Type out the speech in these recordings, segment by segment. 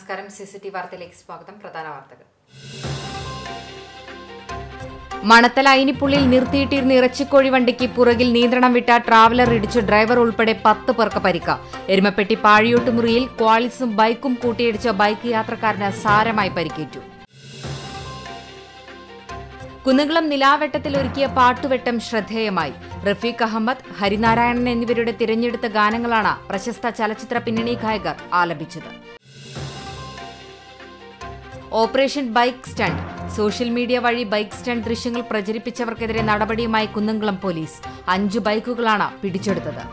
നമസ്കാരം C C T വാർത്തയിലേക്ക് സ്വാഗതം പ്രധാന വാർത്തകൾ മണത്തല അയിനിപ്പുള്ളിൽ നിർത്തിയിട്ടിരുന്ന ഇറച്ചിക്കോഴി വണ്ടിക്ക് പുറകിൽ നിയന്ത്രണം വിട്ട ട്രാവലർ ഇടിച്ച് ഡ്രൈവർ ഉൾപ്പെടെ പത്ത് പേർക്ക് പരിക്ക എരുമപ്പെട്ടി പാഴിയോട്ടുമുറിയിൽ ക്വാളിസും ബൈക്കും കൂട്ടിയിടിച്ച ബൈക്ക് യാത്രക്കാരന് സാരമായി പരിക്കേറ്റു കുന്നുകുളം നിലാവെട്ടത്തിൽ ഒരുക്കിയ പാട്ടുവെട്ടം ശ്രദ്ധേയമായി റഫീഖ് അഹമ്മദ് ഹരിനാരായണൻ എന്നിവരുടെ തിരഞ്ഞെടുത്ത ഗാനങ്ങളാണ് പ്രശസ്ത ചലച്ചിത്ര പിന്നണി ഗായകർ ആലപിച്ചത് operation bike stunt social media വഴി ബൈക്ക് സ്റ്റണ്ട് ദൃശ്യങ്ങൾ പ്രചരിപ്പിച്ചവർക്കെതിരെ നടപടിയുമായി കുന്നംകുളം പോലീസ് അഞ്ചു ബൈക്കുകളാണ് പിടിച്ചെടുത്തത്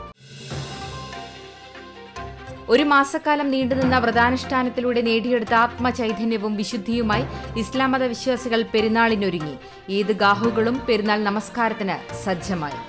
ഒരു മാസക്കാലം നീണ്ടുനിന്ന വ്രതാനുഷ്ഠാനത്തിലൂടെ നേടിയെടുത്ത ആത്മചൈതന്യവും വിശുദ്ധിയുമായി ഇസ്ലാം മത വിശ്വാസികൾ പെരുന്നാളിനൊരുങ്ങി ഈദ് ഗാഹുകളും പെരുന്നാൾ നമസ്കാരത്തിന് സജ്ജമായി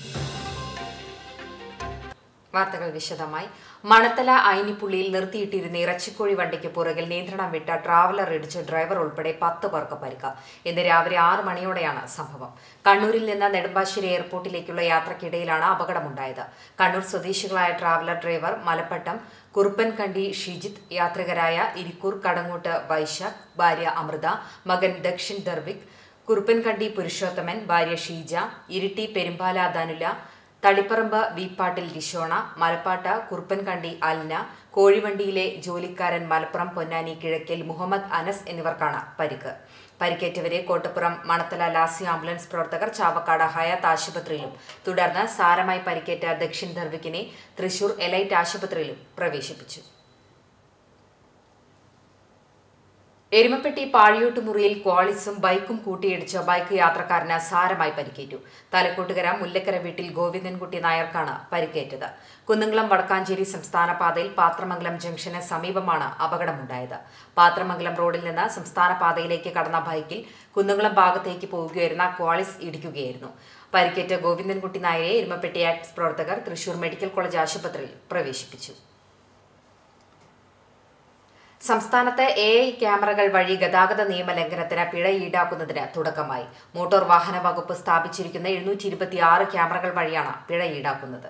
വാർത്തകൾ വിശദമായി മണത്തല അയിനിപ്പുള്ളിയിൽ നിർത്തിയിട്ടിരുന്ന ഇറച്ചിക്കോഴി വണ്ടിക്ക് പുറകിൽ നിയന്ത്രണം വിട്ട ട്രാവലർ ഇടിച്ച് ഡ്രൈവർ ഉൾപ്പെടെ പത്ത് പേർക്ക് പരിക്ക ഇന്ന് രാവിലെ ആറ് മണിയോടെയാണ് സംഭവം കണ്ണൂരിൽ നിന്ന് നെടുമ്പാശ്ശേരി എയർപോർട്ടിലേക്കുള്ള യാത്രക്കിടയിലാണ് അപകടമുണ്ടായത് കണ്ണൂർ സ്വദേശികളായ ട്രാവലർ ഡ്രൈവർ മലപ്പട്ടം കുറുപ്പൻകണ്ടി ഷിജിത്ത് യാത്രികരായ ഇരിക്കൂർ കടങ്ങോട്ട് വൈശാഖ് ഭാര്യ അമൃത മകൻ ദക്ഷിൺ ദർവിക് കുറുപ്പൻകണ്ടി പുരുഷോത്തമൻ ഭാര്യ ഷീജ ഇരിട്ടി പെരുമ്പാല ധനുല തളിപ്പറമ്പ് വീപ്പാട്ടിൽ ലിഷോണ മലപ്പാട്ട് കുറുപ്പൻകണ്ടി അൽന കോഴിവണ്ടിയിലെ ജോലിക്കാരൻ മലപ്പുറം പൊന്നാനി കിഴക്കൽ മുഹമ്മദ് അനസ് എന്നിവർക്കാണ് പരിക്ക് പരിക്കേറ്റവരെ കോട്ടപ്പുറം മണത്തല ലാസി ആംബുലൻസ് പ്രവർത്തകർ ചാവക്കാട് ഹയാത്ത് ആശുപത്രിയിലും തുടർന്ന് സാരമായി പരിക്കേറ്റ ദക്ഷിൺ ധർവിക്കിനെ തൃശൂർ എലൈറ്റ് ആശുപത്രിയിലും പ്രവേശിപ്പിച്ചു എരുമപ്പെട്ടി പാഴിയോട്ടുമുറിയിൽ ക്വാളിസും ബൈക്കും കൂട്ടിയിടിച്ച ബൈക്ക് യാത്രക്കാരന് സാരമായി പരിക്കേറ്റു തലക്കൂട്ടുകര മുല്ലക്കര വീട്ടിൽ ഗോവിന്ദൻകുട്ടി നായർക്കാണ് പരിക്കേറ്റത് കുന്നംകുളം വടക്കാഞ്ചേരി സംസ്ഥാന പാതയിൽ പാത്രമംഗലം ജംഗ്ഷന് സമീപമാണ് അപകടമുണ്ടായത് പാത്രമംഗലം റോഡിൽ നിന്ന് സംസ്ഥാന പാതയിലേക്ക് കടന്ന ബൈക്കിൽ കുന്നംകുളം ഭാഗത്തേക്ക് പോവുകയായിരുന്ന ക്വാളിസ് ഇടിക്കുകയായിരുന്നു പരിക്കേറ്റ ഗോവിന്ദൻകുട്ടി നായരെ എരുമപ്പെട്ടി ആക്ട്സ് പ്രവർത്തകർ തൃശൂർ മെഡിക്കൽ കോളേജ് ആശുപത്രിയിൽ പ്രവേശിപ്പിച്ചു സംസ്ഥാനത്ത് എ ഐ ക്യാമറകൾ വഴി ഗതാഗത നിയമലംഘനത്തിന് പിഴ ഈടാക്കുന്നതിന് തുടക്കമായി മോട്ടോർ വാഹന വകുപ്പ് സ്ഥാപിച്ചിരിക്കുന്ന എഴുന്നൂറ്റി ഇരുപത്തിയാറ് ക്യാമറകൾ വഴിയാണ് പിഴ ഈടാക്കുന്നത്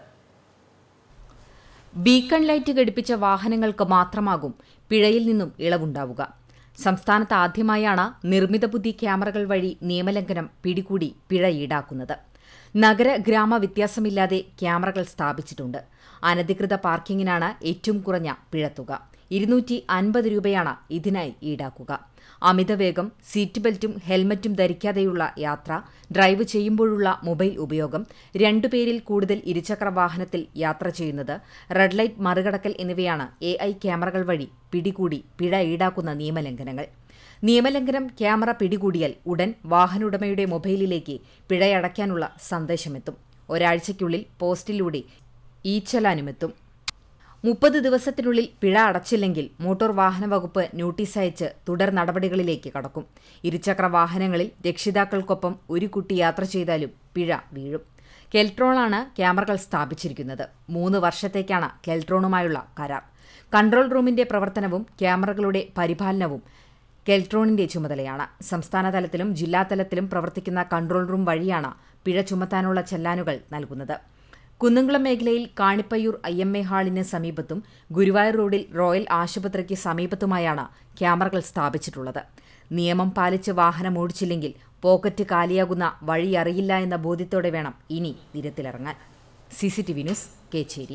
ബീക്കൺ ലൈറ്റ് ഘടിപ്പിച്ച വാഹനങ്ങൾക്ക് മാത്രമാകും പിഴയിൽ നിന്നും ഇളവുണ്ടാവുക സംസ്ഥാനത്ത് ആദ്യമായാണ് നിർമ്മിത ബുദ്ധി ക്യാമറകൾ വഴി നിയമലംഘനം പിടികൂടി പിഴ ഈടാക്കുന്നത് നഗര ഗ്രാമ വ്യത്യാസമില്ലാതെ ക്യാമറകൾ സ്ഥാപിച്ചിട്ടുണ്ട് അനധികൃത പാർക്കിങ്ങിനാണ് ഏറ്റവും കുറഞ്ഞ പിഴത്തുക ഇരുന്നൂറ്റി അൻപത് രൂപയാണ് ഇതിനായി ഈടാക്കുക അമിതവേഗം സീറ്റ് ബെൽറ്റും ഹെൽമറ്റും ധരിക്കാതെയുള്ള യാത്ര ഡ്രൈവ് ചെയ്യുമ്പോഴുള്ള മൊബൈൽ ഉപയോഗം രണ്ടുപേരിൽ കൂടുതൽ ഇരുചക്ര വാഹനത്തിൽ യാത്ര ചെയ്യുന്നത് റെഡ് ലൈറ്റ് മറികടക്കൽ എന്നിവയാണ് എ ഐ ക്യാമറകൾ വഴി പിടികൂടി പിഴ ഈടാക്കുന്ന നിയമലംഘനങ്ങൾ നിയമലംഘനം ക്യാമറ പിടികൂടിയാൽ ഉടൻ വാഹനോടമയുടെ മൊബൈലിലേക്ക് പിഴയടയ്ക്കാനുള്ള സന്ദേശമെത്തും ഒരാഴ്ചയ്ക്കുള്ളിൽ പോസ്റ്റിലൂടെ ഈ ചലാനുമെത്തും മുപ്പത് ദിവസത്തിനുള്ളിൽ പിഴ അടച്ചില്ലെങ്കിൽ മോട്ടോർ വാഹന വകുപ്പ് നോട്ടീസ് അയച്ച് തുടർ നടപടികളിലേക്ക് കടക്കും ഇരുചക്ര വാഹനങ്ങളിൽ രക്ഷിതാക്കൾക്കൊപ്പം ഒരു കുട്ടി യാത്ര ചെയ്താലും പിഴ വീഴും കെൽട്രോണാണ് ക്യാമറകൾ സ്ഥാപിച്ചിരിക്കുന്നത് മൂന്ന് വർഷത്തേക്കാണ് കെൽട്രോണുമായുള്ള കരാർ കൺട്രോൾ റൂമിന്റെ പ്രവർത്തനവും ക്യാമറകളുടെ പരിപാലനവും കെൽട്രോണിന്റെ ചുമതലയാണ് സംസ്ഥാന തലത്തിലും ജില്ലാതലത്തിലും പ്രവർത്തിക്കുന്ന കൺട്രോൾ റൂം വഴിയാണ് പിഴ ചുമത്താനുള്ള ചെല്ലാനുകൾ നൽകുന്നത് കുന്നംകുളം മേഖലയിൽ കാണിപ്പയ്യൂർ ഐ എം എ ഹാളിന് സമീപത്തും ഗുരുവായൂർ റോഡിൽ റോയൽ ആശുപത്രിക്ക് സമീപത്തുമായാണ് ക്യാമറകൾ സ്ഥാപിച്ചിട്ടുള്ളത് നിയമം പാലിച്ച് വാഹനം ഓടിച്ചില്ലെങ്കിൽ പോക്കറ്റ് കാലിയാകുന്ന വഴിയറിയില്ല എന്ന ബോധ്യത്തോടെ വേണം ഇനി നിരത്തിലിറങ്ങാൻ C C T V news Kechery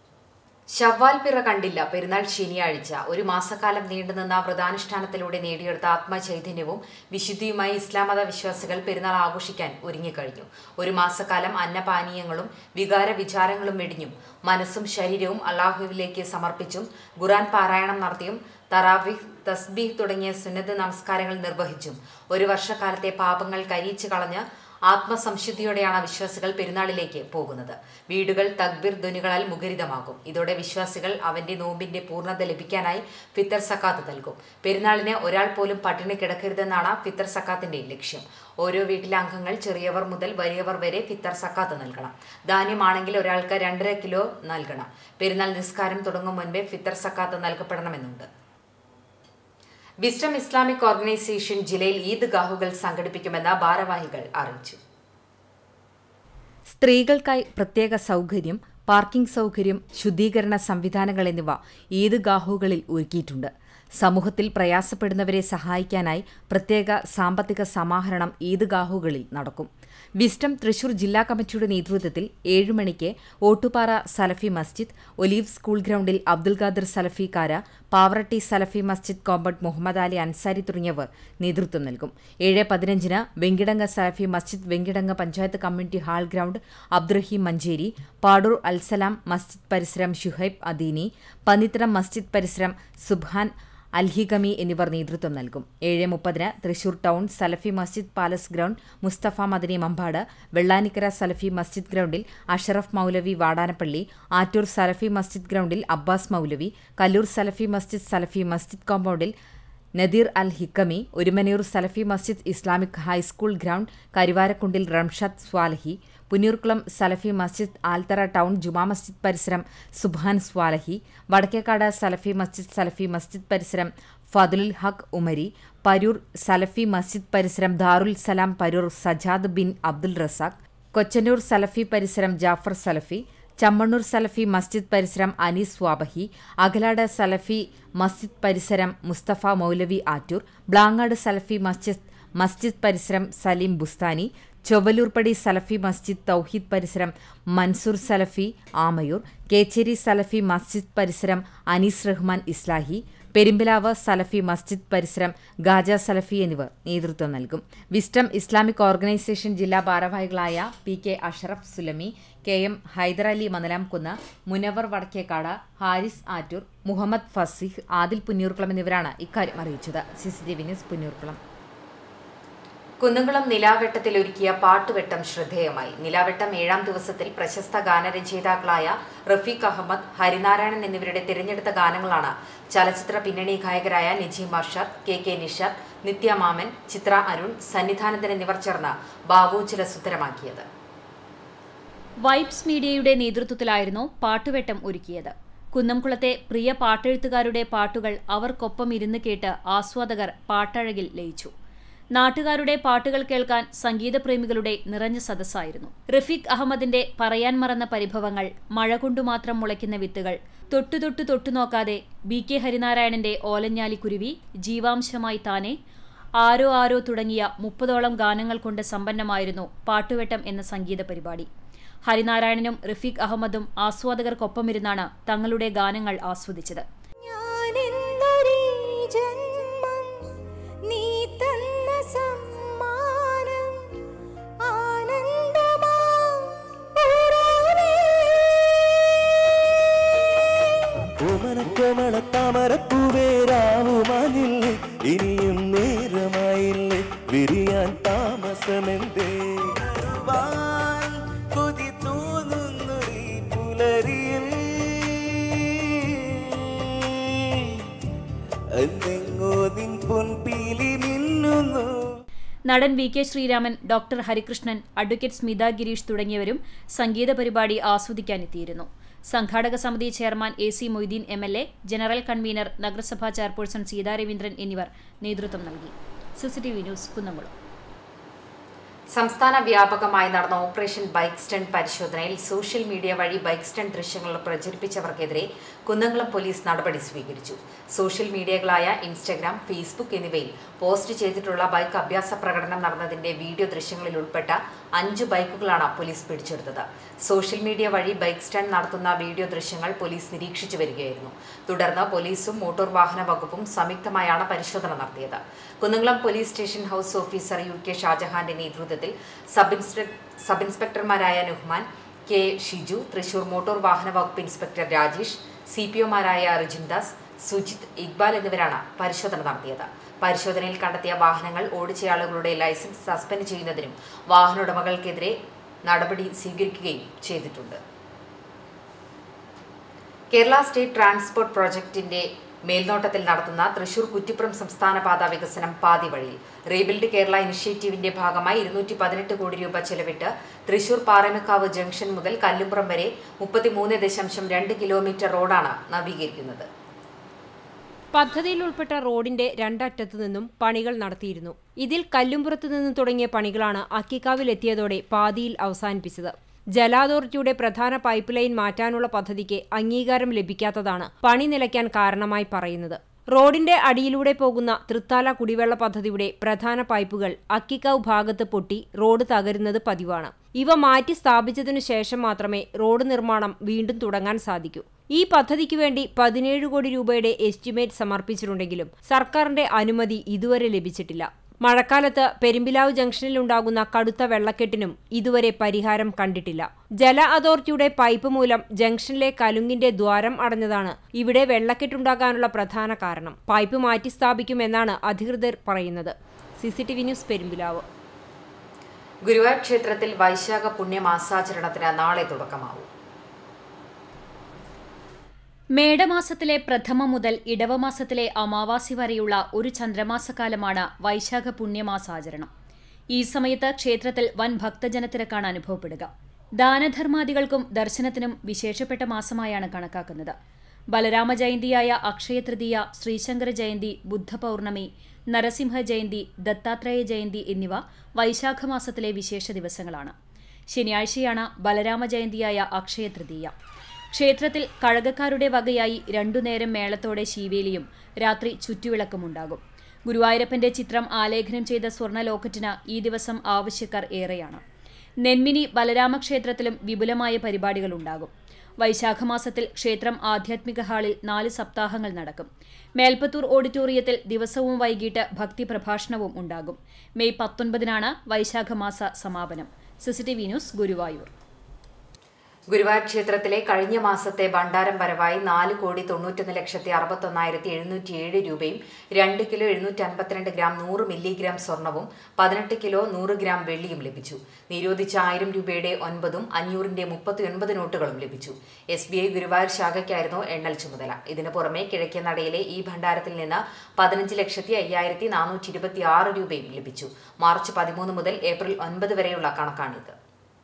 ശവ്വാൽ പിറ കണ്ടില്ല പെരുന്നാൾ ശനിയാഴ്ച ഒരു മാസക്കാലം നീണ്ടുനിന്ന വ്രതാനുഷ്ഠാനത്തിലൂടെ നേടിയെടുത്ത ആത്മചൈതന്യവും വിശുദ്ധിയുമായി ഇസ്ലാം മത വിശ്വാസികൾ പെരുന്നാൾ ആഘോഷിക്കാൻ ഒരുങ്ങിക്കഴിഞ്ഞു ഒരു മാസക്കാലം അന്നപാനീയങ്ങളും വികാര വിചാരങ്ങളും വെടിഞ്ഞും മനസ്സും ശരീരവും അള്ളാഹുവിലേക്ക് സമർപ്പിച്ചും ഖുറാൻ പാരായണം നടത്തിയും തറാവിഹ് തസ്ബീഹ് തുടങ്ങിയ സുന്നത്ത് നമസ്കാരങ്ങൾ നിർവഹിച്ചും ഒരു വർഷക്കാലത്തെ പാപങ്ങൾ കരിയിച്ചു കളഞ്ഞ് ആത്മസംശുദ്ധിയോടെയാണ് വിശ്വാസികൾ പെരുന്നാളിലേക്ക് പോകുന്നത് വീടുകൾ തക്ബീർ ധ്വനികളാൽ മുഖരിതമാകും ഇതോടെ വിശ്വാസികൾ അവന്റെ നോമ്പിന്റെ പൂർണ്ണത ലഭിക്കാനായി ഫിത്തർ സക്കാത്ത് നൽകും പെരുന്നാളിന് ഒരാൾ പോലും പട്ടിണി കിടക്കരുതെന്നാണ് ഫിത്തർ സക്കാത്തിന്റെ ലക്ഷ്യം ഓരോ വീട്ടിലെ അംഗങ്ങൾ ചെറിയവർ മുതൽ വലിയവർ വരെ ഫിത്തർ സക്കാത്ത് നൽകണം ധാന്യമാണെങ്കിൽ ഒരാൾക്ക് രണ്ടര കിലോ നൽകണം പെരുന്നാൾ നിസ്കാരം തുടങ്ങും മുൻപേ ഫിത്തർ സക്കാത്ത് നൽകപ്പെടണമെന്നുണ്ട് വിസ്റ്റം ഇസ്ലാമിക് ഓർഗനൈസേഷൻ ജില്ലയിൽ ഈദ് ഗാഹുകൾ സംഘടിപ്പിക്കുമെന്ന് ഭാരവാഹികൾ അറിയിച്ചു സ്ത്രീകൾക്കായി പ്രത്യേക സൗകര്യം പാർക്കിംഗ് സൌകര്യം ശുദ്ധീകരണ സംവിധാനങ്ങൾ എന്നിവ ഈദ്ഗാഹുകളിൽ ഒരുക്കിയിട്ടുണ്ട് സമൂഹത്തിൽ പ്രയാസപ്പെടുന്നവരെ സഹായിക്കാനായി പ്രത്യേക സാമ്പത്തിക സമാഹരണം ഈദ്ഗാഹുകളിൽ നടക്കും വിസ്റ്റം തൃശൂർ ജില്ലാ കമ്മിറ്റിയുടെ നേതൃത്വത്തിൽ ഏഴു മണിക്ക് ഓട്ടുപാറ സലഫി മസ്ജിദ് ഒലീവ് സ്കൂൾ ഗ്രൌണ്ടിൽ അബ്ദുൽ ഖാദർ സലഫി കാര പാവറട്ടി സലഫി മസ്ജിദ് കോമ്പൗണ്ട് മുഹമ്മദ് അലി അൻസാരി തുടങ്ങിയവർ നേതൃത്വം നൽകും ഏഴ് പതിനഞ്ചിന് വെങ്കിടങ്ങ സലഫി മസ്ജിദ് Venkitanga panchayat community hall ground Abdurahim Manjeri Padoor അൽസലാം മസ്ജിദ് പരിസരം ഷുഹൈബ് അദീനി പന്നിത്തരം മസ്ജിദ് പരിസരം സുബ്ഹാൻ അൽഹിഗമി എന്നിവർ നേതൃത്വം നൽകും ഏഴ് മുപ്പതിന് തൃശൂർ ടൗൺ സലഫി മസ്ജിദ് പാലസ് ഗ്രൌണ്ട് മുസ്തഫ മദനി മമ്പാട് വെള്ളാനിക്കര സലഫി മസ്ജിദ് ഗ്രൌണ്ടിൽ അഷറഫ് മൌലവി വാടാനപ്പള്ളി ആറ്റൂർ സലഫി മസ്ജിദ് ഗ്രൌണ്ടിൽ അബ്ബാസ് മൌലവി കല്ലൂർ സലഫി മസ്ജിദ് സലഫി മസ്ജിദ് കോമ്പൗണ്ടിൽ നദീർ അൽ ഹിക്കമി ഒരുമനയൂർ സലഫി മസ്ജിദ് Islamic high school ground കരിവാരക്കുണ്ടിൽ Ramshad സ്വാലഹി Punnurkulam സലഫി മസ്ജിദ് ആൽത്തറ ടൗൺ ജുമാ മസ്ജിദ് പരിസരം സുബാൻ സ്വാലഹി വടക്കേക്കാട് സലഫി മസ്ജിദ് സലഫി മസ്ജിദ് പരിസരം ഫതുലുൽ ഹക്ക് ഉമരി പരൂർ സലഫി മസ്ജിദ് പരിസരം ദാറുൽ സലാം പരൂർ സജാദ് ബിൻ അബ്ദുൽ റസാഖ് കൊച്ചന്നൂർ സലഫി പരിസരം ജാഫർ സലഫി ചമ്മണ്ണൂർ സലഫി മസ്ജിദ് പരിസരം അനീസ് സ്വാബഹി അകലാട് സലഫി മസ്ജിദ് പരിസരം മുസ്തഫ മൗലവി ആറ്റൂർ ബ്ലാങ്ങാട് സലഫി മസ്ജിദ് മസ്ജിദ് പരിസരം സലീം ബുസ്താനി ചൊവ്വലൂർപ്പടി സലഫി മസ്ജിദ് തൌഹീദ് പരിസരം മൻസൂർ സലഫി ആമയൂർ കേച്ചേരി സലഫി മസ്ജിദ് പരിസരം അനീസ് റഹ്മാൻ ഇസ്ലാഹി പെരുമ്പിലാവ് സലഫി മസ്ജിദ് പരിസരം ഗാജ സലഫി എന്നിവർ നേതൃത്വം നൽകും വിസ്റ്റം ഇസ്ലാമിക് ഓർഗനൈസേഷൻ ജില്ലാ ഭാരവാഹികളായ P K Asharaf Sulami K M Haidarali Manalamkunnu Munavar Vadakkekad Haris Attoor Muhammad Faseeh Adil Punnurkulam എന്നിവരാണ് ഇക്കാര്യം അറിയിച്ചത് സിസിടിവി ന്യൂസ് പുന്നൂർക്കുളം കുന്നംകുളം നിലാവെട്ടത്തിൽ ഒരുക്കിയ പാട്ടുവെട്ടം ശ്രദ്ധേയമായി നിലാവെട്ടം ഏഴാം ദിവസത്തിൽ പ്രശസ്ത ഗാനരചയിതാക്കളായ റഫീഖ് അഹമ്മദ് ഹരിനാരായണൻ എന്നിവരുടെ തിരഞ്ഞെടുത്ത ഗാനങ്ങളാണ് ചലച്ചിത്ര പിന്നണി ഗായകരായ നിജീം അർഷാദ് കെ കെ നിഷാദ് നിത്യ മാമൻ ചിത്ര അരുൺ സന്നിധാനന്ദൻ എന്നിവർ ചേർന്ന് ബാബു ചിലസുത്തരമാക്കിയത് വൈബ്സ് മീഡിയയുടെ നേതൃത്വത്തിലായിരുന്നു പാട്ടുവെട്ടം ഒരുക്കിയത് കുന്നംകുളത്തെ പ്രിയ പാട്ടെഴുത്തുകാരുടെ പാട്ടുകൾ അവർക്കൊപ്പം ഇരുന്ന് കേട്ട് ആസ്വാദകർ പാട്ടഴകിൽ ലയിച്ചു നാട്ടുകാരുടെ പാട്ടുകൾ കേൾക്കാൻ സംഗീതപ്രേമികളുടെ നിറഞ്ഞ സദസ്സായിരുന്നു റഫീഖ് അഹമ്മദിന്റെ പറയാൻ മറന്ന പരിഭവങ്ങൾ മഴ കൊണ്ടു മാത്രം മുളയ്ക്കുന്ന വിത്തുകൾ തൊട്ടു തൊട്ടു തൊട്ടു നോക്കാതെ ബി കെ ഹരിനാരായണന്റെ ഓലഞ്ഞാലിക്കുരുവി ജീവാംശമായി താനെ ആരോ ആരോ തുടങ്ങിയ മുപ്പതോളം ഗാനങ്ങൾ കൊണ്ട് സമ്പന്നമായിരുന്നു പാട്ടുവെട്ടം എന്ന സംഗീത പരിപാടി ഹരിനാരായണനും റഫീഖ് അഹമ്മദും ആസ്വാദകർക്കൊപ്പമിരുന്നാണ് തങ്ങളുടെ ഗാനങ്ങൾ ആസ്വദിച്ചത് ഞാനെന്നൊരീ ജന്മം നീ തന്ന സമ്മാനം ആനന്ദമാ ഓമനക്കമളത്താമരപ്പൂവേരാവുമാനില്ലേ ഇനിയും നേരമായില്ലേ വിരിയാൻ താമസമെന്തേ വാൻ കൊതി തോന്നുന്നു ഈ പുലരിയിൽ അന്നെങ്ങോ നിൻ പൊൻപീലി മിന്നുന്നു നടൻ V K Sreeraman doctor Harikrishnan advocate Smitha Gireesh തുടങ്ങിയവരും സംഗീത പരിപാടി ആസ്വദിക്കാനെത്തിയിരുന്നു സംഘാടക സമിതി chairman A C Moideen M L A general convener നഗരസഭാ ചെയർപേഴ്സൺ സീതാ രവീന്ദ്രൻ എന്നിവർ നേതൃത്വം നൽകി സിസിടിവി ന്യൂസ് കുന്നംകുളം സംസ്ഥാന വ്യാപകമായി നടന്ന ഓപ്പറേഷൻ ബൈക്ക് സ്റ്റണ്ട് പരിശോധനയിൽ സോഷ്യൽ മീഡിയ വഴി ബൈക്ക് സ്റ്റണ്ട് ദൃശ്യങ്ങൾ പ്രചരിപ്പിച്ചവർക്കെതിരെ കുന്നംകുളം പോലീസ് നടപടി സ്വീകരിച്ചു സോഷ്യൽ മീഡിയകളായ ഇൻസ്റ്റഗ്രാം ഫേസ്ബുക്ക് എന്നിവയിൽ പോസ്റ്റ് ചെയ്തിട്ടുള്ള ബൈക്ക് അഭ്യാസ പ്രകടനം നടന്നതിന്റെ വീഡിയോ ദൃശ്യങ്ങളിൽ ഉൾപ്പെട്ട അഞ്ച് ബൈക്കുകളാണ് പോലീസ് പിടിച്ചെടുത്തത് സോഷ്യൽ മീഡിയ വഴി ബൈക്ക് സ്റ്റണ്ട് നടത്തുന്ന വീഡിയോ ദൃശ്യങ്ങൾ പോലീസ് നിരീക്ഷിച്ചു വരികയായിരുന്നു തുടർന്ന് പോലീസും മോട്ടോർ വാഹന വകുപ്പും സംയുക്തമായാണ് പരിശോധന നടത്തിയത് Kunnamkulam police station house officer U K ഷാജഹാന്റെ നേതൃത്വത്തിൽ സബ് ഇൻസ്പെ സബ് ഇൻസ്പെക്ടർമാരായ നുഹ്മാൻ കെ ഷിജു തൃശൂർ മോട്ടോർ വാഹന വകുപ്പ് ഇൻസ്പെക്ടർ രാജേഷ് സി പി ഒമാരായ റിജിൻദാസ് സുജിത് ഇക്ബാൽ എന്നിവരാണ് പരിശോധന നടത്തിയത് പരിശോധനയിൽ കണ്ടെത്തിയ വാഹനങ്ങൾ ഓടിച്ചയാളുകളുടെ ലൈസൻസ് സസ്പെൻഡ് ചെയ്യുന്നതിനും വാഹനോടമകൾക്കെതിരെ നടപടി സ്വീകരിക്കുകയും ചെയ്തിട്ടുണ്ട് കേരള സ്റ്റേറ്റ് ട്രാൻസ്പോർട്ട് പ്രോജക്ടിന്റെ മേൽനോട്ടത്തിൽ നടത്തുന്ന തൃശൂർ കുറ്റിപ്പുറം സംസ്ഥാന പാത വികസനം പാതി വഴിയിൽ റീബിൽഡ് കേരള ഇനിഷ്യേറ്റീവിന്റെ ഭാഗമായി ഇരുന്നൂറ്റി പതിനെട്ട് കോടി രൂപ ചെലവിട്ട് തൃശൂർ പാറമേക്കാവ് ജംഗ്ഷൻ മുതൽ കല്ലുംപുറം വരെ മുപ്പത്തിമൂന്ന് ദശാംശം രണ്ട് കിലോമീറ്റർ റോഡാണ് നവീകരിക്കുന്നത് പദ്ധതിയിൽ ഉൾപ്പെട്ട റോഡിന്റെ രണ്ടറ്റത്തു നിന്നും പണികൾ നടത്തിയിരുന്നു ഇതിൽ കല്ലുംപുറത്തു നിന്ന് തുടങ്ങിയ പണികളാണ് അക്കിക്കാവിലെത്തിയതോടെ പാതിയിൽ അവസാനിപ്പിച്ചത് ജല അതോറിറ്റിയുടെ പ്രധാന പൈപ്പ് ലൈൻ മാറ്റാനുള്ള പദ്ധതിക്ക് അംഗീകാരം ലഭിക്കാത്തതാണ് പണി നിലയ്ക്കാൻ കാരണമായി പറയുന്നത് റോഡിന്റെ അടിയിലൂടെ പോകുന്ന തൃത്താല കുടിവെള്ള പദ്ധതിയുടെ പ്രധാന പൈപ്പുകൾ അക്കിക്കാവ് ഭാഗത്ത് പൊട്ടി റോഡ് തകരുന്നത് പതിവാണ് ഇവ മാറ്റി സ്ഥാപിച്ചതിനു ശേഷം മാത്രമേ റോഡ് നിർമ്മാണം വീണ്ടും തുടങ്ങാൻ സാധിക്കൂ ഈ പദ്ധതിക്ക് വേണ്ടി പതിനേഴ് കോടി രൂപയുടെ എസ്റ്റിമേറ്റ് സമർപ്പിച്ചിട്ടുണ്ടെങ്കിലും സർക്കാരിന്റെ അനുമതി ഇതുവരെ ലഭിച്ചിട്ടില്ല മഴക്കാലത്ത് പെരുമ്പിലാവ് ജംഗ്ഷനിലുണ്ടാകുന്ന കടുത്ത വെള്ളക്കെട്ടിനും ഇതുവരെ പരിഹാരം കണ്ടിട്ടില്ല ജല അതോറിറ്റിയുടെ പൈപ്പ് മൂലം ജംഗ്ഷനിലെ കലുങ്ങിന്റെ ദ്വാരം അടഞ്ഞതാണ് ഇവിടെ വെള്ളക്കെട്ടുണ്ടാകാനുള്ള പ്രധാന കാരണം പൈപ്പ് മാറ്റി സ്ഥാപിക്കുമെന്നാണ് അധികൃതർ പറയുന്നത് സിസിടിവി ന്യൂസ് പെരുമ്പിലാവ് ഗുരുവായൂർ ക്ഷേത്രത്തിൽ വൈശാഖ പുണ്യമാസാചരണത്തിന് നാളെ തുടക്കമാവും മേടമാസത്തിലെ പ്രഥമ മുതൽ ഇടവമാസത്തിലെ അമാവാസി വരെയുള്ള ഒരു ചന്ദ്രമാസക്കാലമാണ് വൈശാഖ പുണ്യമാസാചരണം ഈ സമയത്ത് ക്ഷേത്രത്തിൽ വൻ ഭക്തജനത്തിരക്കാണ് അനുഭവപ്പെടുക ദാനധർമാദികൾക്കും ദർശനത്തിനും വിശേഷപ്പെട്ട മാസമായാണ് കണക്കാക്കുന്നത് ബലരാമ ജയന്തിയായ അക്ഷയ തൃതീയ ശ്രീശങ്കര ജയന്തി ബുദ്ധപൗർണമി നരസിംഹ ജയന്തി ദത്താത്രേയ ജയന്തി എന്നിവ വൈശാഖ മാസത്തിലെ വിശേഷ ദിവസങ്ങളാണ് ശനിയാഴ്ചയാണ് ബലരാമ ജയന്തിയായ അക്ഷയ തൃതീയ ക്ഷേത്രത്തിൽ കഴകക്കാരുടെ വകയായി രണ്ടുനേരം മേളത്തോടെ ശീവേലിയും രാത്രി ചുറ്റുവിളക്കുമുണ്ടാകും ഗുരുവായൂരപ്പന്റെ ചിത്രം ആലേഖനം ചെയ്ത സ്വർണ്ണ ലോക്കറ്റിന് ഈ ദിവസം ആവശ്യക്കാർ ഏറെയാണ് നെന്മിനി ബലരാമക്ഷേത്രത്തിലും വിപുലമായ പരിപാടികളുണ്ടാകും വൈശാഖമാസത്തിൽ ക്ഷേത്രം ആധ്യാത്മിക ഹാളിൽ നാല് സപ്താഹങ്ങൾ നടക്കും മേൽപ്പത്തൂർ ഓഡിറ്റോറിയത്തിൽ ദിവസവും വൈകിട്ട് ഭക്തി പ്രഭാഷണവും ഉണ്ടാകും മെയ് പത്തൊൻപതിനാണ് വൈശാഖമാസ സമാപനം സിസിടിവി ന്യൂസ് ഗുരുവായൂർ ഗുരുവായൂർ ക്ഷേത്രത്തിലെ കഴിഞ്ഞ മാസത്തെ ഭണ്ഡാരം വരവായി നാല് കോടി തൊണ്ണൂറ്റൊന്ന് ലക്ഷത്തി അറുപത്തൊന്നായിരത്തി എഴുന്നൂറ്റി ഏഴ് രൂപയും രണ്ട് കിലോ എഴുന്നൂറ്റി അൻപത്തിരണ്ട് ഗ്രാം നൂറ് മില്ലിഗ്രാം സ്വർണവും പതിനെട്ട് കിലോ നൂറ് ഗ്രാം വെള്ളിയും ലഭിച്ചു നിരോധിച്ച ആയിരം രൂപയുടെ ഒൻപതും അഞ്ഞൂറിന്റെ മുപ്പത്തി ഒൻപത് നോട്ടുകളും ലഭിച്ചു എസ് ബി ഐ ഗുരുവായൂർ ശാഖയ്ക്കായിരുന്നു എണ്ണൽ ചുമതല ഇതിനു പുറമെ കിഴക്കേ നടയിലെ ഈ ഭണ്ഡാരത്തിൽ നിന്ന് പതിനഞ്ച് ലക്ഷത്തി അയ്യായിരത്തി നാനൂറ്റി ഇരുപത്തി ആറ് രൂപയും ലഭിച്ചു മാർച്ച് പതിമൂന്ന് മുതൽ ഏപ്രിൽ ഒൻപത് വരെയുള്ള കണക്കാണിത്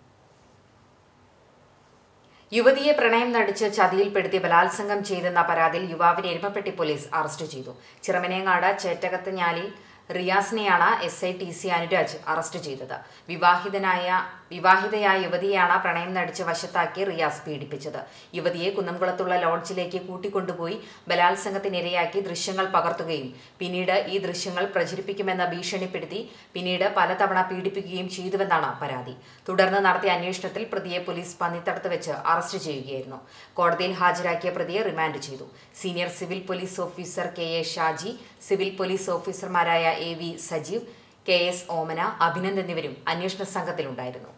യുവതിയെ പ്രണയം നടിച്ച് ചതിയിൽപ്പെടുത്തി ബലാത്സംഗം ചെയ്തെന്ന പരാതിയിൽ യുവാവിനെ എരുമപ്പെട്ടി പോലീസ് അറസ്റ്റ് ചെയ്തു ചിറമനേങ്ങാട് ചേറ്റകത്ത് ഞാലിൽ റിയാസിനെയാണ് S I T C Anuraj arrest ചെയ്തത് വിവാഹിതനായ വിവാഹിതയായ യുവതിയെയാണ് പ്രണയം നടിച്ച് വശത്താക്കി റിയാസ് പീഡിപ്പിച്ചത് യുവതിയെ കുന്നംകുളത്തുള്ള ലോഡ്ജിലേക്ക് കൂട്ടിക്കൊണ്ടുപോയി ബലാത്സംഗത്തിനിരയാക്കി ദൃശ്യങ്ങൾ പകർത്തുകയും പിന്നീട് ഈ ദൃശ്യങ്ങൾ പ്രചരിപ്പിക്കുമെന്ന് ഭീഷണിപ്പെടുത്തി പിന്നീട് പലതവണ പീഡിപ്പിക്കുകയും ചെയ്തുവെന്നാണ് പരാതി തുടർന്ന് നടത്തിയ അന്വേഷണത്തിൽ പ്രതിയെ പോലീസ് പന്നിത്തടത്ത് വെച്ച് അറസ്റ്റ് ചെയ്യുകയായിരുന്നു കോടതിയിൽ ഹാജരാക്കിയ പ്രതിയെ റിമാൻഡ് ചെയ്തു senior civil police officer K A Shaji civil police ഓഫീസർമാരായ A V Sajeev K S Omana Abhinand എന്നിവരും അന്വേഷണ സംഘത്തിലുണ്ടായിരുന്നു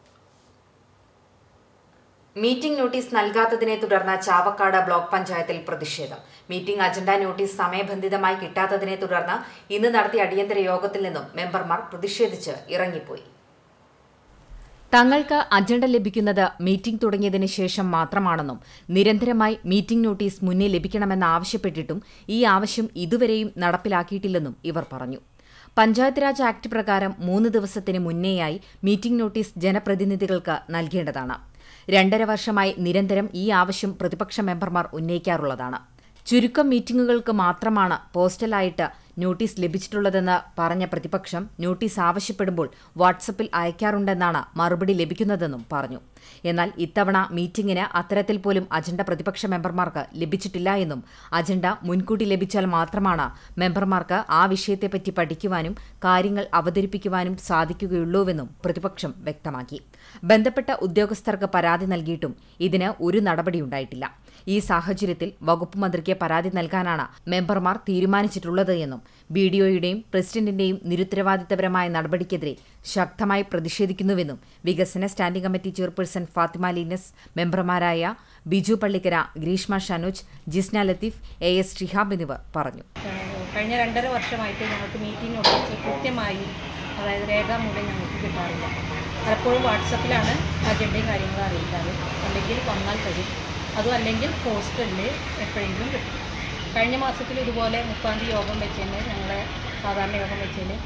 മീറ്റിംഗ് നോട്ടീസ് നൽകാത്തതിനെ തുടർന്ന് ചാവക്കാട് ബ്ലോക്ക് പഞ്ചായത്തിൽ പ്രതിഷേധം മീറ്റിംഗ് അജണ്ട നോട്ടീസ് സമയബന്ധിതമായി കിട്ടാത്തതിനെ തുടർന്ന് ഇന്ന് നടത്തിയ അടിയന്തര യോഗത്തിൽ നിന്നും മെമ്പർമാർ പ്രതിഷേധിച്ച് ഇറങ്ങിപ്പോയി തങ്ങൾക്ക് അജണ്ട ലഭിക്കുന്നത് മീറ്റിംഗ് തുടങ്ങിയതിന് ശേഷം മാത്രമാണെന്നും നിരന്തരമായി മീറ്റിംഗ് നോട്ടീസ് മുന്നേ ലഭിക്കണമെന്ന് ആവശ്യപ്പെട്ടിട്ടും ഈ ആവശ്യം ഇതുവരെയും നടപ്പിലാക്കിയിട്ടില്ലെന്നും ഇവർ പറഞ്ഞു പഞ്ചായത്ത് രാജ് ആക്ട് പ്രകാരം മൂന്ന് ദിവസത്തിന് മുന്നേയായി മീറ്റിംഗ് നോട്ടീസ് ജനപ്രതിനിധികൾക്ക് നൽകേണ്ടതാണ് രണ്ടര വർഷമായി നിരന്തരം ഈ ആവശ്യം പ്രതിപക്ഷ മെമ്പർമാർ ഉന്നയിക്കാറുള്ളതാണ് ചുരുക്കം മീറ്റിംഗുകൾക്ക് മാത്രമാണ് പോസ്റ്റലായിട്ട് നോട്ടീസ് ലഭിച്ചിട്ടുള്ളതെന്ന് പറഞ്ഞ പ്രതിപക്ഷം നോട്ടീസ് ആവശ്യപ്പെടുമ്പോൾ വാട്സപ്പിൽ അയക്കാറുണ്ടെന്നാണ് മറുപടി ലഭിക്കുന്നതെന്നും പറഞ്ഞു എന്നാൽ ഇത്തവണ മീറ്റിംഗിന് അത്തരത്തിൽ പോലും അജണ്ട പ്രതിപക്ഷ മെമ്പർമാർക്ക് ലഭിച്ചിട്ടില്ല എന്നും അജണ്ട മുൻകൂട്ടി ലഭിച്ചാൽ മാത്രമാണ് മെമ്പർമാർക്ക് ആ വിഷയത്തെപ്പറ്റി പഠിക്കുവാനും കാര്യങ്ങൾ അവതരിപ്പിക്കുവാനും സാധിക്കുകയുള്ളൂവെന്നും പ്രതിപക്ഷം വ്യക്തമാക്കി ബന്ധപ്പെട്ട ഉദ്യോഗസ്ഥർക്ക് പരാതി നൽകിയിട്ടും ഇതിന് ഒരു നടപടിയുണ്ടായിട്ടില്ല ഈ സാഹചര്യത്തിൽ വകുപ്പ് മന്ത്രിക്ക് പരാതി നൽകാനാണ് മെമ്പർമാർ തീരുമാനിച്ചിട്ടുള്ളത് എന്നും ബി ഡിഒയുടെയും പ്രസിഡന്റിന്റെയും നിരുത്തരവാദിത്തപരമായ നടപടിക്കെതിരെ ശക്തമായി പ്രതിഷേധിക്കുന്നുവെന്നും വികസന standing committee chairperson Fathima Leenas മെമ്പർമാരായ ബിജു പള്ളിക്കര ഗ്രീഷ്മ ഷനോജ് ജിസ്ന ലത്തീഫ് എ എസ് ഷിഹാബ് എന്നിവർ പറഞ്ഞു കഴിഞ്ഞ രണ്ടര വർഷമായിട്ട് ഞങ്ങൾക്ക് മീറ്റിംഗ് നോട്ടീസ് കൃത്യമായി അതായത് രേഖാമൂലം ഞങ്ങൾക്ക് കിട്ടാറില്ല പലപ്പോഴും വാട്സപ്പിലാണ് അജണ്ടയും കാര്യങ്ങളും അറിയിക്കാറ് അല്ലെങ്കിൽ വന്നാൽ തരും അതും അല്ലെങ്കിൽ പോസ്റ്റലിൽ എപ്പോഴെങ്കിലും കിട്ടും കഴിഞ്ഞ മാസത്തിൽ ഇതുപോലെ മുപ്പാം തീയതി യോഗം വെച്ചതിന് ഞങ്ങളെ സാധാരണ യോഗം വെച്ചതിന്